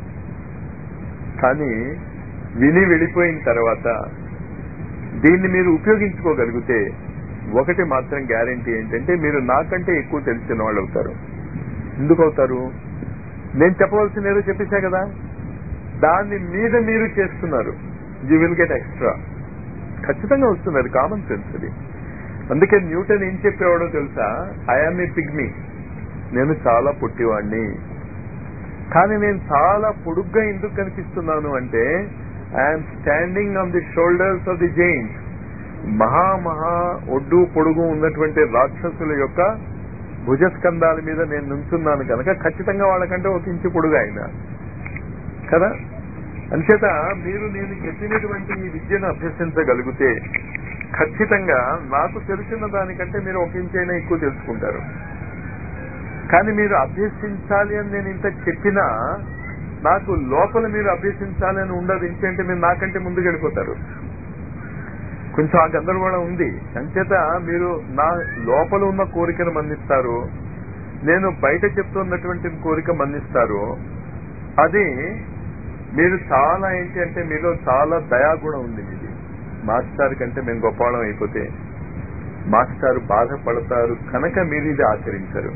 కానీ విని వెళ్ళిపోయిన తర్వాత దీన్ని మీరు ఉపయోగించుకోగలిగితే ఒకటి మాత్రం గ్యారంటీ ఏంటంటే మీరు నాకంటే ఎక్కువ తెలిసిన వాళ్ళు అవుతారు ఎందుకు అవుతారు నేను చెప్పవలసిన ఏదో చెప్పేశా కదా దాన్ని మీద మీరు చేస్తున్నారు యూ విల్ గెట్ ఎక్స్ట్రా ఖచ్చితంగా వస్తుంది అది కామన్ సెన్స్ అది అందుకే న్యూటన్ ఏం చెప్పేవాడో తెలుసా ఐఆమ్ ఏ పిగ్మీ నేను చాలా పుట్టివాణ్ణి కానీ నేను చాలా పొడుగ్గా ఎందుకు కనిపిస్తున్నాను అంటే I'm standing on the shoulders of the giants మహా మహా ఒడ్డు పొడుగు ఉన్నటువంటి రాక్షసుల యొక్క భుజస్కంధాల మీద నేను నుంచున్నాను కనుక ఖచ్చితంగా వాళ్ళకంటే ఒక ఇంచు పొడుగు ఆయన కదా అంచేత మీరు నేను చెప్పినటువంటి ఈ విద్యను అభ్యసించగలిగితే ఖచ్చితంగా నాకు తెలిసిన దానికంటే మీరు ఒక ఇంచైనా ఎక్కువ తెలుసుకుంటారు కానీ మీరు అభ్యసించాలి అని నేను ఇంత చెప్పినా నాకు లోపల మీరు అభ్యసించాలి అని ఉండదు ఇంకేంటే మీరు నాకంటే ముందుకు వెళ్ళిపోతారు కొంచెం ఆ గందరగోళం ఉంది అంచేత మీరు నా లోపల ఉన్న కోరికను మన్నిస్తారు నేను బయట చెప్తున్నటువంటి కోరిక మన్నిస్తారు అది మీరు చాలా ఏంటి అంటే మీలో చాలా దయాగుణం ఉంది మీది మాస్టర్ కంటే మేము గొప్పవాళ్ళం అయిపోతే మాస్టర్ బాధపడతారు కనుక మీరు ఇది ఆచరించరు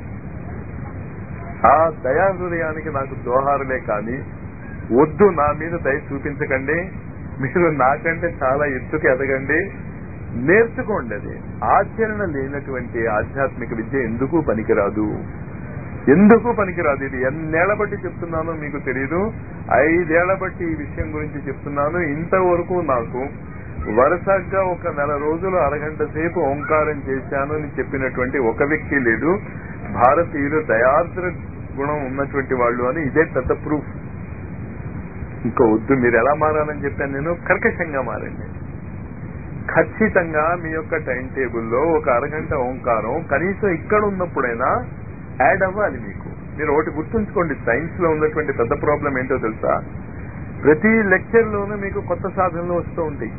ఆ దయా హృదయానికి నాకు దోహారులే కానీ వద్దు నా మీద దయ చూపించకండి మీరు నాకంటే చాలా ఎత్తుకు ఎదగండి నేర్చుకోండి అది ఆచరణ లేనటువంటి ఆధ్యాత్మిక విద్య ఎందుకు పనికిరాదు ఎందుకు పనికిరాదు ఇది ఎన్నేళ్ల బట్టి చెప్తున్నానో మీకు తెలియదు ఐదేళ్ల బట్టి ఈ విషయం గురించి చెప్తున్నాను ఇంతవరకు నాకు వరుసగా ఒక నెల రోజులు అరగంట సేపు ఓంకారం చేశాను అని చెప్పినటువంటి ఒక వ్యక్తి లేడు భారతీయులు దయార్ద్ర గుణం ఉన్నటువంటి వాళ్ళు అని ఇదే పెద్ద ప్రూఫ్ ఇంకా వద్దు మీరు ఎలా మారాలని చెప్పాను నేను కర్కశంగా మారండి ఖచ్చితంగా మీ యొక్క టైం టేబుల్లో ఒక అరగంట ఓంకారం కనీసం ఇక్కడ ఉన్నప్పుడైనా యాడ్ అవ్వాలి మీకు మీరు ఒకటి గుర్తుంచుకోండి సైన్స్ లో ఉన్నటువంటి పెద్ద ప్రాబ్లం ఏంటో తెలుసా ప్రతి లెక్చర్ లోనూ మీకు కొత్త సాధనలు వస్తూ ఉంటాయి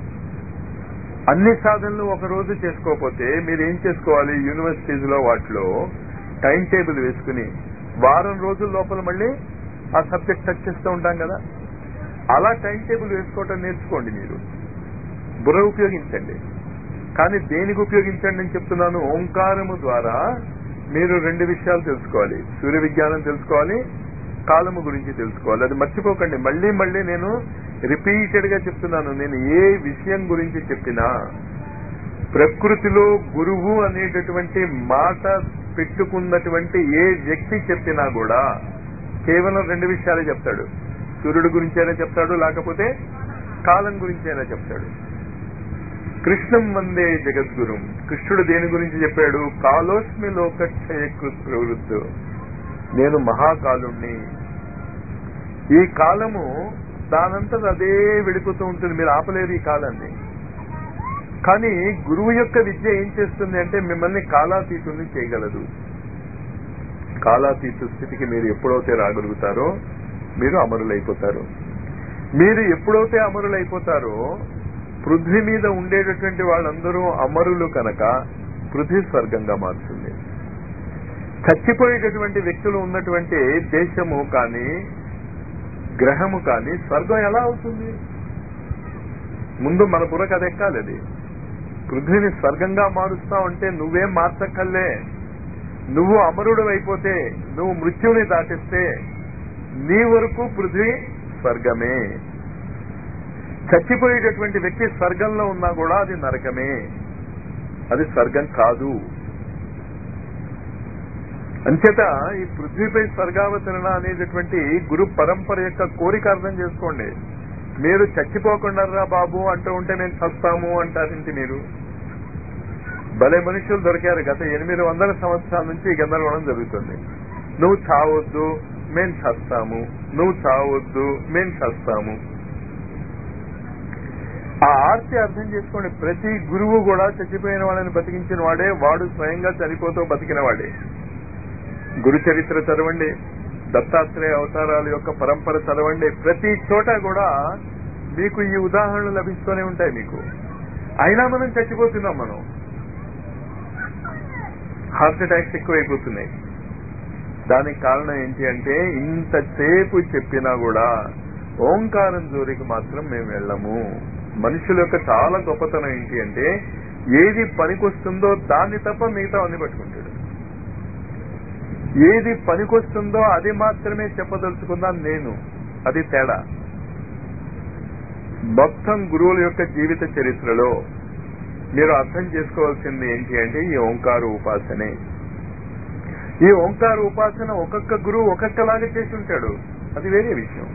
అన్ని సాధనలు ఒక రోజు చేసుకోకపోతే మీరు ఏం చేసుకోవాలి యూనివర్సిటీస్ లో వాటిలో టైం టేబుల్ వేసుకుని వారం రోజుల లోపల మళ్ళీ ఆ సబ్జెక్ట్ టచ్ చేస్తూ ఉంటాం కదా అలా టైం టేబుల్ వేసుకోవటం నేర్చుకోండి మీరు బుర్ర ఉపయోగించండి కానీ దేనికి ఉపయోగించండి అని చెప్తున్నాను ఓంకారము ద్వారా మీరు రెండు విషయాలు తెలుసుకోవాలి సూర్య విజ్ఞానం తెలుసుకోవాలి కాలము గురించి తెలుసుకోవాలి అది మర్చిపోకండి మళ్ళీ మళ్ళీ నేను రిపీటెడ్ గా చెప్తున్నాను నేను ఏ విషయం గురించి చెప్పినా ప్రకృతిలో గురువు అనేటటువంటి మాట పెట్టుకున్నటువంటి ఏ వ్యక్తి చెప్పినా కూడా కేవలం రెండు విషయాలే చెప్తాడు సూర్యుడు గురించైనా చెప్తాడు లేకపోతే కాలం గురించైనా చెప్తాడు కృష్ణం వందే జగద్గురు కృష్ణుడు దేని గురించి చెప్పాడు కాలోస్మి లోకక్షయకృత్ ప్రవృత్తు నేను మహాకాలుణ్ణి ఈ కాలము దానంతట అదే వెళ్ళిపోతూ ఉంటుంది మీరు ఆపలేరు ఈ కాలాన్ని కానీ గురువు యొక్క విద్య ఏం చేస్తుంది అంటే మిమ్మల్ని కాలాతీతుల్ని చేయగలదు కాలాతీత స్థితికి మీరు ఎప్పుడైతే రాగలుగుతారో మీరు అమరులైపోతారు మీరు ఎప్పుడైతే అమరులైపోతారో పృథ్వీ మీద ఉండేటటువంటి వాళ్ళందరూ అమరులు కనుక పృథ్వీ స్వర్గంగా మారుతుంది చచ్చిపోయేటటువంటి వ్యక్తులు ఉన్నటువంటి దేశము కానీ గ్రహము కానీ స్వర్గం ఎలా అవుతుంది ముందు మన బుర్రకు అది ఎక్కాలి అది పృథ్వీని స్వర్గంగా మారుస్తా ఉంటే నువ్వేం మార్చక్కర్లే నువ్వు అమరుడు అయిపోతే నువ్వు మృత్యువుని దాటిస్తే నీ వరకు పృథ్వీ స్వర్గమే చచ్చిపోయేటటువంటి వ్యక్తి స్వర్గంలో ఉన్నా కూడా అది నరకమే అది స్వర్గం కాదు అంచేత ఈ పృథ్వీపై స్వర్గావతరణ అనేటటువంటి గురు పరంపర యొక్క కోరిక అర్థం చేసుకోండి మీరు చచ్చిపోకుండా రా బాబు అంటూ ఉంటే మేము చస్తాము అంటారేంటి మీరు భలే మనుషులు దొరికారు గత ఎనిమిది వందల సంవత్సరాల నుంచి ఈ గందరగోళం జరుగుతుంది నువ్వు చావొద్దు మేం చస్తాము నువ్వు చావొద్దు మేం చస్తాము ఆ ఆర్తి అర్థం చేసుకోండి ప్రతి గురువు కూడా చచ్చిపోయిన వాళ్ళని బతికించిన వాడే వాడు స్వయంగా చనిపోతూ బతికిన వాడే గురు చరిత్ర చదవండి దత్తాత్రేయ అవతారాల యొక్క పరంపర చదవండి ప్రతి చోట కూడా మీకు ఈ ఉదాహరణలు లభిస్తూనే ఉంటాయి మీకు అయినా మనం చచ్చిపోతున్నాం మనం హార్ట్ అటాక్స్ ఎక్కువైపోతున్నాయి దానికి కారణం ఏంటి అంటే ఇంతసేపు చెప్పినా కూడా ఓంకారం జోలికి మాత్రం మేము వెళ్ళము మనుషుల యొక్క చాలా గొప్పతనం ఏంటి అంటే ఏది పనికొస్తుందో దాన్ని తప్ప మిగతా అన్ని పట్టుకుంటాడు ఏది పనికొస్తుందో అది మాత్రమే చెప్పదలుచుకున్నాను నేను అది తేడా మొత్తం గురువుల యొక్క జీవిత చరిత్రలో మీరు అర్థం చేసుకోవాల్సింది ఏంటి అంటే ఈ ఓంకార ఉపాసనే ఈ ఓంకార ఉపాసన ఒక్కొక్క గురువు ఒక్కొక్కలాగా చేసి ఉంటాడు అది వేరే విషయం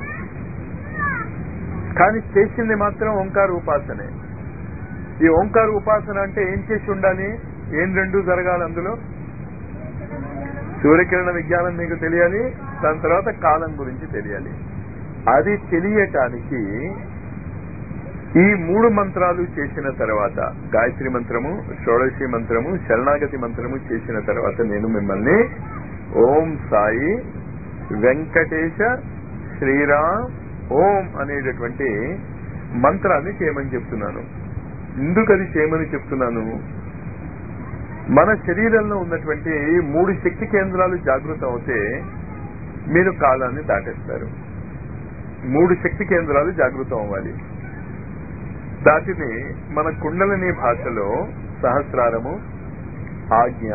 కానీ చేసింది మాత్రం ఓంకార ఉపాసనే ఈ ఓంకార ఉపాసన అంటే ఏం చేసి ఉండాలి ఏం రెండు జరగాలి అందులో సూర్యకిరణ విజ్ఞానం మీకు తెలియాలి దాని తర్వాత కాలం గురించి తెలియాలి అది తెలియటానికి ఈ మూడు మంత్రాలు చేసిన తర్వాత గాయత్రి మంత్రము షోడశి మంత్రము శరణాగతి మంత్రము చేసిన తర్వాత నేను మిమ్మల్ని ఓం సాయి వెంకటేశ శ్రీరామ్ ఓం అనేటటువంటి మంత్రాన్ని చేయమని చెప్తున్నాను ఎందుకు అది చేయమని చెప్తున్నాను మన శరీరంలో ఉన్నటువంటి మూడు శక్తి కేంద్రాలు జాగృతం అవుతే మీరు కాలాన్ని దాటేస్తారు మూడు శక్తి కేంద్రాలు జాగృతం అవ్వాలి దాటిని మన కుండలిని భాషలో సహస్రారము ఆజ్ఞ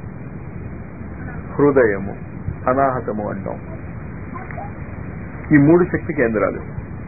హృదయము అనాహతము అంటాం ఈ మూడు శక్తి కేంద్రాలు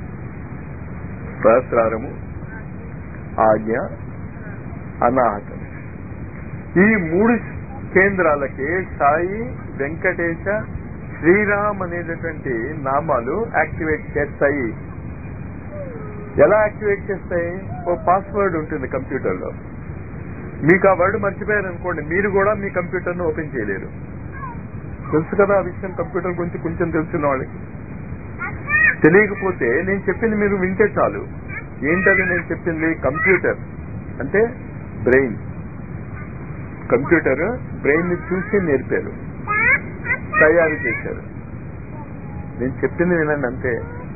సహస్రారము ఆజ్ఞ అనాహతం ఈ మూడు కేంద్రాలకి సాయి వెంకటేశ శ్రీరామ్ అనేటటువంటి నామాలు యాక్టివేట్ చేస్తాయి ఎలా యాక్టివేట్ చేస్తాయి ఓ పాస్వర్డ్ ఉంటుంది కంప్యూటర్లో మీకు ఆ వర్డ్ మర్చిపోయారు అనుకోండి మీరు కూడా మీ కంప్యూటర్ను ఓపెన్ చేయలేరు తెలుసు కదా ఆ విషయం కంప్యూటర్ గురించి కొంచెం తెలుసున్న వాళ్ళకి తెలియకపోతే నేను చెప్పింది మీరు వింటే చాలు ఏంటది నేను చెప్పింది కంప్యూటర్ అంటే బ్రెయిన్ కంప్యూటర్ బ్రెయిన్ ని చూసి నేర్పారు తయారు చేశారు నేను చెప్పింది వినండి అంతే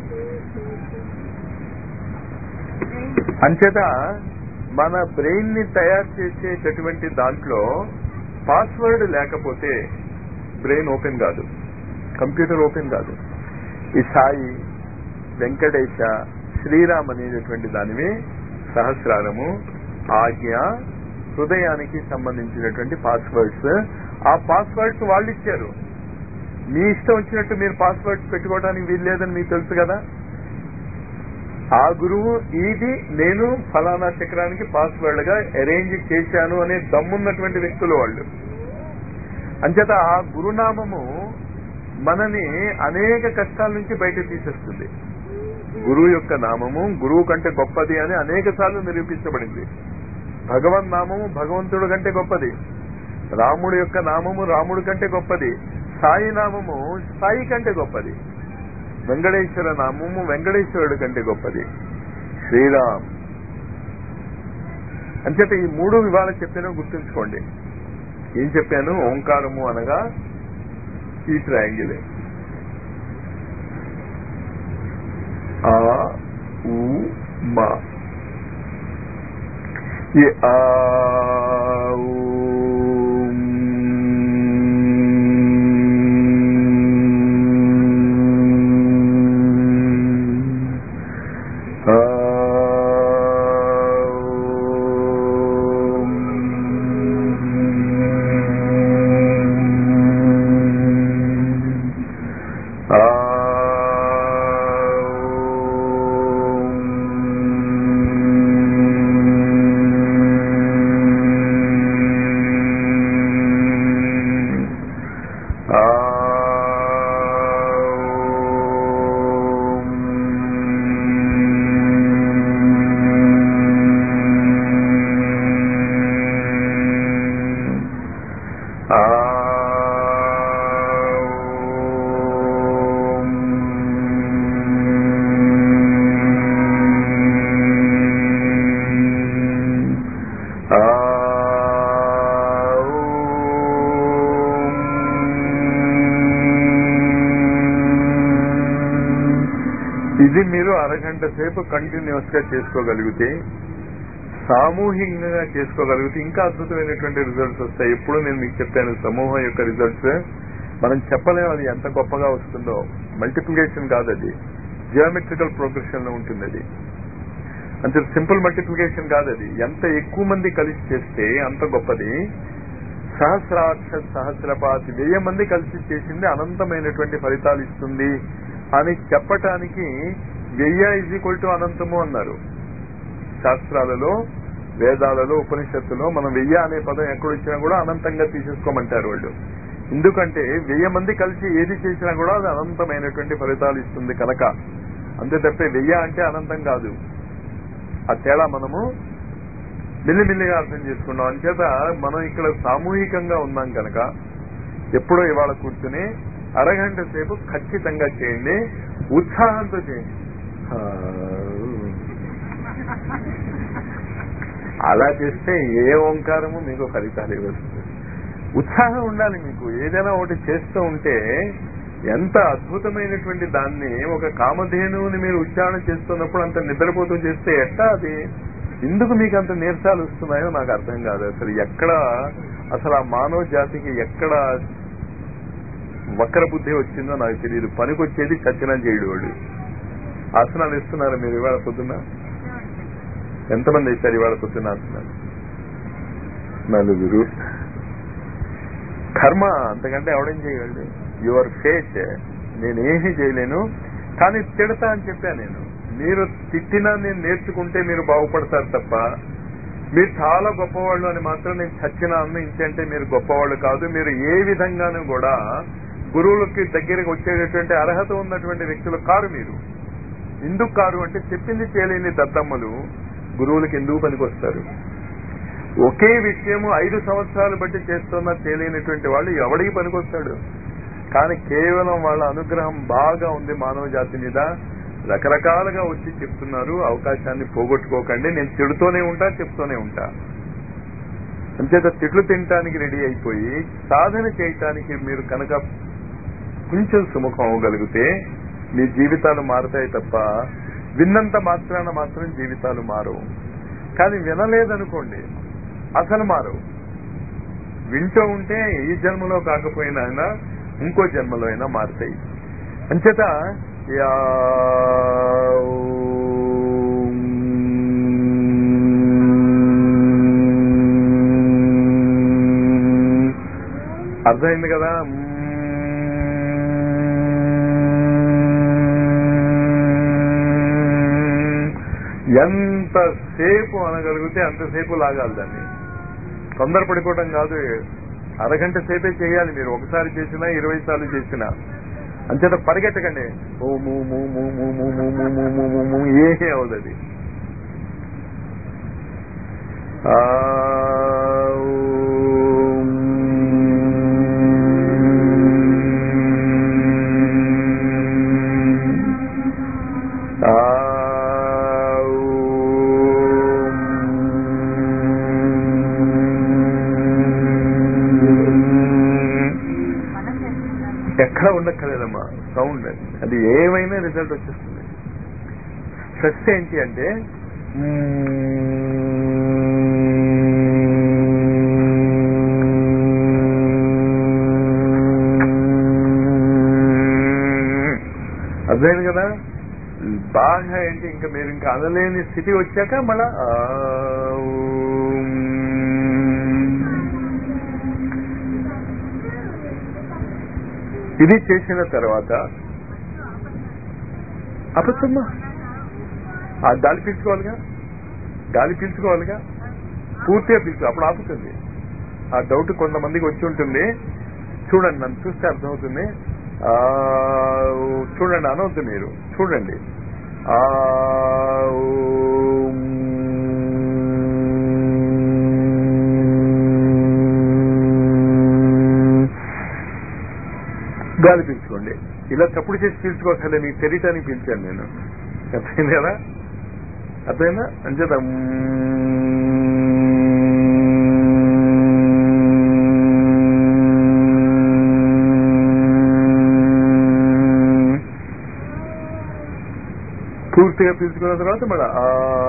అంచేత మన బ్రెయిన్ ని తయారు చేసేటటువంటి దాంట్లో పాస్వర్డ్ లేకపోతే బ్రెయిన్ ఓపెన్ కాదు కంప్యూటర్ ఓపెన్ కాదు ఈ సాయి వెంకటేశ శ్రీరామ్ అనేటటువంటి దానివి సహస్రారము ఆజ్ఞ హృదయానికి సంబంధించినటువంటి పాస్వర్డ్స్ ఆ పాస్వర్డ్స్ వాళ్ళు ఇచ్చారు మీ ఇష్టం వచ్చినట్టు మీరు పాస్వర్డ్స్ పెట్టుకోవడానికి వీలు లేదని మీకు తెలుసు కదా ఆ గురువు ఇది నేను ఫలానా చక్రానికి పాస్వర్డ్ గా అరేంజ్ చేశాను అనే దమ్మున్నటువంటి వ్యక్తులు వాళ్ళు అంచేత ఆ గురునామము మనని అనేక కష్టాల నుంచి బయట తీసేస్తుంది గురువు యొక్క నామము గురువు కంటే గొప్పది అని అనేక సార్లు నిరూపించబడింది భగవన్ నామము భగవంతుడు కంటే గొప్పది రాముడు యొక్క నామము రాముడు కంటే గొప్పది సాయి నామము సాయి కంటే గొప్పది వెంకటేశ్వర నామము వెంకటేశ్వరుడు కంటే గొప్పది శ్రీరామ్ అంచేత ఈ మూడు ఇవాళ చెప్పానో గుర్తుంచుకోండి ఏం చెప్పాను ఓంకారము అనగా ఈ ట్రయాంగిల్ ఆ ఉ మా ఈ ఆ ఊ, ఆ ఆ ఇది మీరు అరగంట సేపు కంటిన్యూస్ గా చేసుకోగలిగితే సామూహికంగా చేసుకోగలిగితే ఇంకా అద్భుతమైనటువంటి రిజల్ట్స్ వస్తాయి ఎప్పుడు నేను మీకు చెప్పాను సమూహం యొక్క రిజల్ట్స్ మనం చెప్పలేము అది ఎంత గొప్పగా వస్తుందో మల్టిప్లికేషన్ కాదు అది జియోమెట్రికల్ ప్రోగ్రెషన్ లో ఉంటుంది అది అంతే సింపుల్ మల్టిప్లికేషన్ కాదు అది ఎంత ఎక్కువ మంది కలిసి చేస్తే అంత గొప్పది సహస్రాక్ష సహస్రపాతి వెయ్యి మంది కలిసి చేసింది అనంతమైనటువంటి ఫలితాలు ఇస్తుంది అని చెప్పటానికి వెయ్య ఇజ్ ఈక్వల్ టు అనంతము అన్నారు శాస్త్రాలలో వేదాలలో ఉపనిషత్తులో మనం వెయ్య అనే పదం ఎక్కడొచ్చినా కూడా అనంతంగా తీసేసుకోమంటారు వాళ్ళు ఎందుకంటే వెయ్యి మంది కలిసి ఏది చేసినా కూడా అది అనంతమైనటువంటి ఫలితాలు ఇస్తుంది కనుక అంతే తప్పే వెయ్య అంటే అనంతం కాదు ఆ తేడా మనము మిల్లిమిల్లిగా అర్థం చేసుకున్నాం అంచేత మనం ఇక్కడ సామూహికంగా ఉన్నాం కనుక ఎప్పుడో ఇవాళ కూర్చుని అరగంట సేపు ఖచ్చితంగా చేయండి ఉత్సాహంతో చేయండి ఆ, అలా చేస్తే ఏ ఓంకారము మీకు ఫలితాలు ఇవ్వస్తుంది ఉత్సాహం ఉండాలి మీకు ఏదైనా ఒకటి చేస్తూ ఉంటే ఎంత అద్భుతమైనటువంటి దాన్ని ఒక కామధేనువుని మీరు ఉచ్చారణ చేస్తున్నప్పుడు అంత నిద్రపోతూ చేస్తే ఎట్టా అది ఎందుకు మీకు అంత నీరసాలు వస్తున్నాయో నాకు అర్థం కాదు అసలు ఎక్కడ అసలు ఆ మానవ జాతికి ఎక్కడ వక్ర బుద్ధి వచ్చిందో నాకు తెలియదు పనికొచ్చేది చచ్చిన చేయడు వాడు ఆసనాలు ఇస్తున్నారు మీరు ఇవాళ పొద్దున్న ఎంతమంది వేశారు ఇవాళ పొద్దున్న ఆసనాలు నలుగురు కర్మ అంతకంటే ఎవడేం చేయగలడు యువర్ ఫేస్ నేనేమీ చేయలేను కానీ తిడతా అని చెప్పా నేను మీరు తిట్టినా నేను నేర్చుకుంటే మీరు బాగుపడతారు తప్ప మీరు చాలా గొప్పవాళ్ళు అని మాత్రం నేను చచ్చిన అన్నించంటే మీరు గొప్పవాళ్ళు కాదు మీరు ఏ విధంగానూ కూడా గురువులకి దగ్గరికి వచ్చేటటువంటి అర్హత ఉన్నటువంటి వ్యక్తులు కారు మీరు ఎందుకు కారు అంటే చెప్పింది చేయలేని దద్దమ్మలు గురువులకి ఎందుకు పనికొస్తారు ఒకే విషయము ఐదు సంవత్సరాలు బట్టి చేస్తున్న చేయలేనటువంటి వాళ్ళు ఎవడికి పనికొస్తాడు కానీ కేవలం వాళ్ళ అనుగ్రహం బాగా ఉంది మానవ జాతి మీద రకరకాలుగా వచ్చి చెప్తున్నారు అవకాశాన్ని పోగొట్టుకోకండి నేను తిడుతూనే ఉంటా చెప్తూనే ఉంటా అంచేత తిట్లు తినటానికి రెడీ అయిపోయి సాధన చేయటానికి మీరు కనుక కొంచెం సుముఖం అవ్వగలిగితే మీ జీవితాలు మారుతాయి తప్ప విన్నంత మాత్రాన మాత్రం జీవితాలు మారవు కానీ వినలేదనుకోండి అసలు మారవు వింటూ ఉంటే ఈ జన్మలో కాకపోయినా అయినా ఇంకో జన్మలో అయినా మారుతాయి అంచేత యా అర్థమైంది కదా ఎంతసేపు అనగలిగితే అంతసేపు లాగాలి దాన్ని తొందరపడిపోవటం కాదు అరగంట సేపే చేయాలి మీరు ఒకసారి చేసినా ఇరవై సార్లు చేసినా అంచేత పరిగెట్టకండి ఓ మూ మూ మూ మూ మూ మూ మూ మూ మూ మూ మూ ఏమీ అవదు అది ఆ, ఓం. ఆ, ఓం. ఉండండి అది ఏమైనా రిజల్ట్ వచ్చేస్తుంది స్ట్రెస్ ఏంటి అంటే అర్థమైంది కదా బాగా ఏంటి ఇంకా మీరు ఇంకా అనలేని స్థితి వచ్చాక మళ్ళా ఆ, ఊం. ఇది చేసిన తర్వాత అబద్ధమ్మా ఆ గాలి పీల్చుకోవాలిగా గాలి పీల్చుకోవాలిగా పూర్తిగా పీల్చు అప్పుడు ఆపుతుంది ఆ డౌట్ కొంతమందికి వచ్చి ఉంటుంది చూడండి నన్ను చూస్తే అర్థమవుతుంది ఆ, చూడండి అనవద్దు మీరు చూడండి ఆ, ఊం. గాలి పీల్చుకోండి ఇలా తప్పుడు చేసి పీల్చుకోవట్లే మీకు తెలియటానికి పీల్చాను నేను అర్థమైంది కదా అర్థమైందా అంచేత పూర్తిగా పీల్చుకున్న తర్వాత మళ్ళీ ఆ,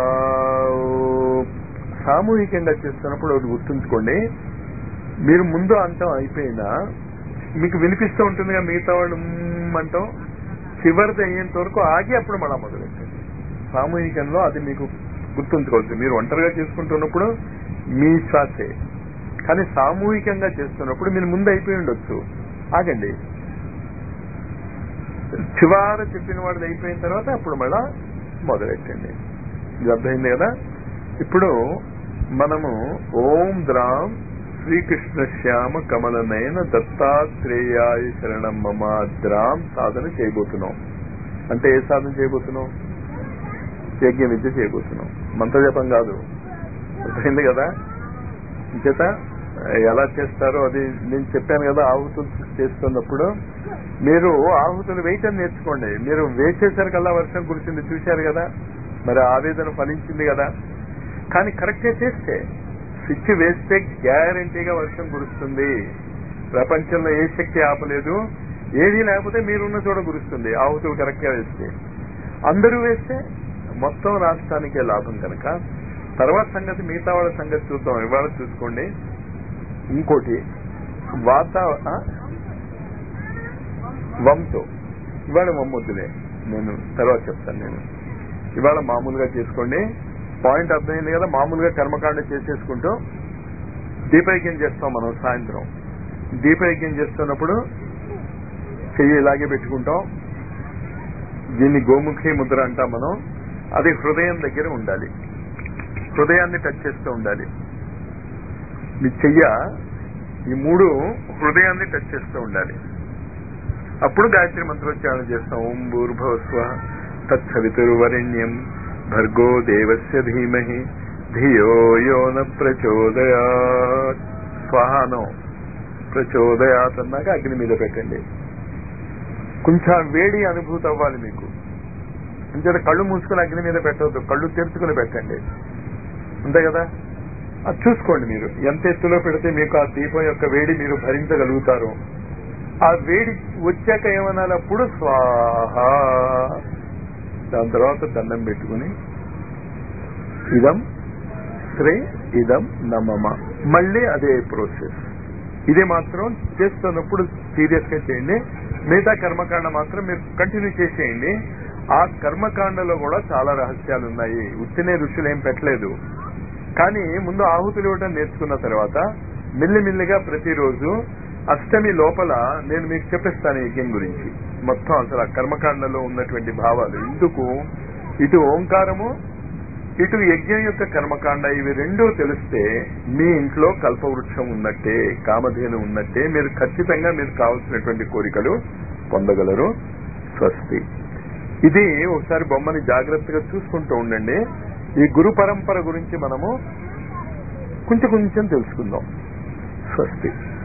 సామూహికంగా చేస్తున్నప్పుడు ఒకటి గుర్తుంచుకోండి మీరు ముందు అంతం అయిపోయినా మీకు వినిపిస్తూ ఉంటుందిగా మిగతా వాళ్ళు మ్మ్ అంటాం చివరిది అయ్యేంత వరకు ఆగి అప్పుడు మళ్ళా మొదలెట్టండి సామూహికంలో అది మీకు గుర్తుంచుకోవచ్చు మీరు ఒంటరిగా చేసుకుంటున్నప్పుడు మీ శ్వాసే కానీ సామూహికంగా చేస్తున్నప్పుడు మీరు ముందు అయిపోయి ఉండొచ్చు ఆగండి చివర చెప్పిన వాడిది అయిపోయిన తర్వాత అప్పుడు మళ్ళా మొదలెట్టండి ఇది అర్థమైంది కదా ఇప్పుడు మనము ఓం ద్రాం శ్రీకృష్ణ శ్యామ కమల నయన దత్తాత్రేయాయ శరణం మమ ద్రాం సాధన చేయబోతున్నాం అంటే ఏ సాధన చేయబోతున్నాం యజ్ఞ విద్య చేయబోతున్నాం మంత్రజపం కాదు అర్థమైంది కదా ఇంచేత ఎలా చేస్తారో అది నేను చెప్పాను కదా ఆహుతులు చేస్తున్నప్పుడు మీరు ఆహుతులు వేయటం నేర్చుకోండి మీరు వేసేసరికల్లా వర్షం కురిసింది చూశారు కదా మరి ఆవేదన ఫలించింది కదా కానీ కరెక్ట్ గా చేస్తే స్విచ్ వేస్తే గ్యారంటీగా వర్షం కురుస్తుంది ప్రపంచంలో ఏ శక్తి ఆపలేదు ఏది లేకపోతే మీరున్న చోట కురుస్తుంది ఆహుతులు కరెక్ట్ గా వేస్తే అందరూ వేస్తే మొత్తం రాష్ట్రానికే లాభం కనుక తర్వాత సంగతి మిగతా వాళ్ళ సంగతి చూద్దాం ఇవాళ చూసుకోండి ఇంకోటి వాత ఆ? వంతో ఇవాళ వమ్మొద్దులే నేను తర్వాత చెప్తాను నేను ఇవాళ మామూలుగా చేసుకోండి పాయింట్ అర్థమైంది కదా మామూలుగా కర్మకాండ చేసేసుకుంటూ దీపయజ్ఞం చేస్తాం మనం సాయంత్రం దీపయజ్ఞం చేస్తున్నప్పుడు చెయ్యి ఇలాగే పెట్టుకుంటాం దీన్ని గోముఖి ముద్ర అంటాం మనం అది హృదయం దగ్గర ఉండాలి హృదయాన్ని టచ్ చేస్తూ ఉండాలి మీ చెయ్య ఈ మూడు హృదయాన్ని టచ్ చేస్తూ ఉండాలి అప్పుడు గాయత్రి మంత్రోచ్చారణ చేస్తాం ఓం భూర్భవస్వ తత్సవితుర్వరణ్యం భర్గో దేవస్య ధీమహి ధియో యో న ప్రచోదయాత్ స్వహానం ప్రచోదయాత్ అన్నాక అగ్ని మీద పెట్టండి కొంచెం వేడి అనుభూతి అవ్వాలి మీకు అంచేత కళ్ళు మూసుకుని అగ్ని మీద పెట్టవద్దు కళ్ళు తెరుచుకుని పెట్టండి అంతే కదా అది చూసుకోండి మీరు ఎంత ఎత్తులో పెడితే మీకు ఆ దీపం యొక్క వేడి మీరు భరించగలుగుతారు ఆ వేడి వచ్చాక ఏమనాలి అప్పుడు స్వాహ దాని తర్వాత దండం పెట్టుకుని ఇదం శ్రీ ఇదం నమమ మళ్ళీ అదే ప్రోసెస్ ఇది మాత్రం చేస్తున్నప్పుడు సీరియస్ గా చేయండి మిగతా కర్మకాండ మాత్రం మీరు కంటిన్యూ చేసేయండి ఆ కర్మకాండలో కూడా చాలా రహస్యాలు ఉన్నాయి ఉత్తినే ఋషులు ఏం పెట్టలేదు కానీ ముందు ఆహుతులు ఇవ్వడం నేర్చుకున్న తర్వాత మెల్లిమెల్లిగా ప్రతిరోజు అష్టమి లోపల నేను మీకు చెప్పిస్తాను ఈ యజ్ఞం గురించి మొత్తం అసలు ఆ కర్మకాండలో ఉన్నటువంటి భావాలు ఇందుకు ఇటు ఓంకారము ఇటు యజ్ఞం యొక్క కర్మకాండ ఇవి రెండూ తెలిస్తే మీ ఇంట్లో కల్పవృక్షం ఉన్నట్టే కామధేను ఉన్నట్టే మీరు ఖచ్చితంగా మీరు కావలసినటువంటి కోరికలు పొందగలరు స్వస్తి ఇది ఒకసారి బొమ్మని జాగ్రత్తగా చూసుకుంటూ ఉండండి ఈ గురు పరంపర గురించి మనము కొంచెం కొంచెం తెలుసుకుందాం స్వస్తి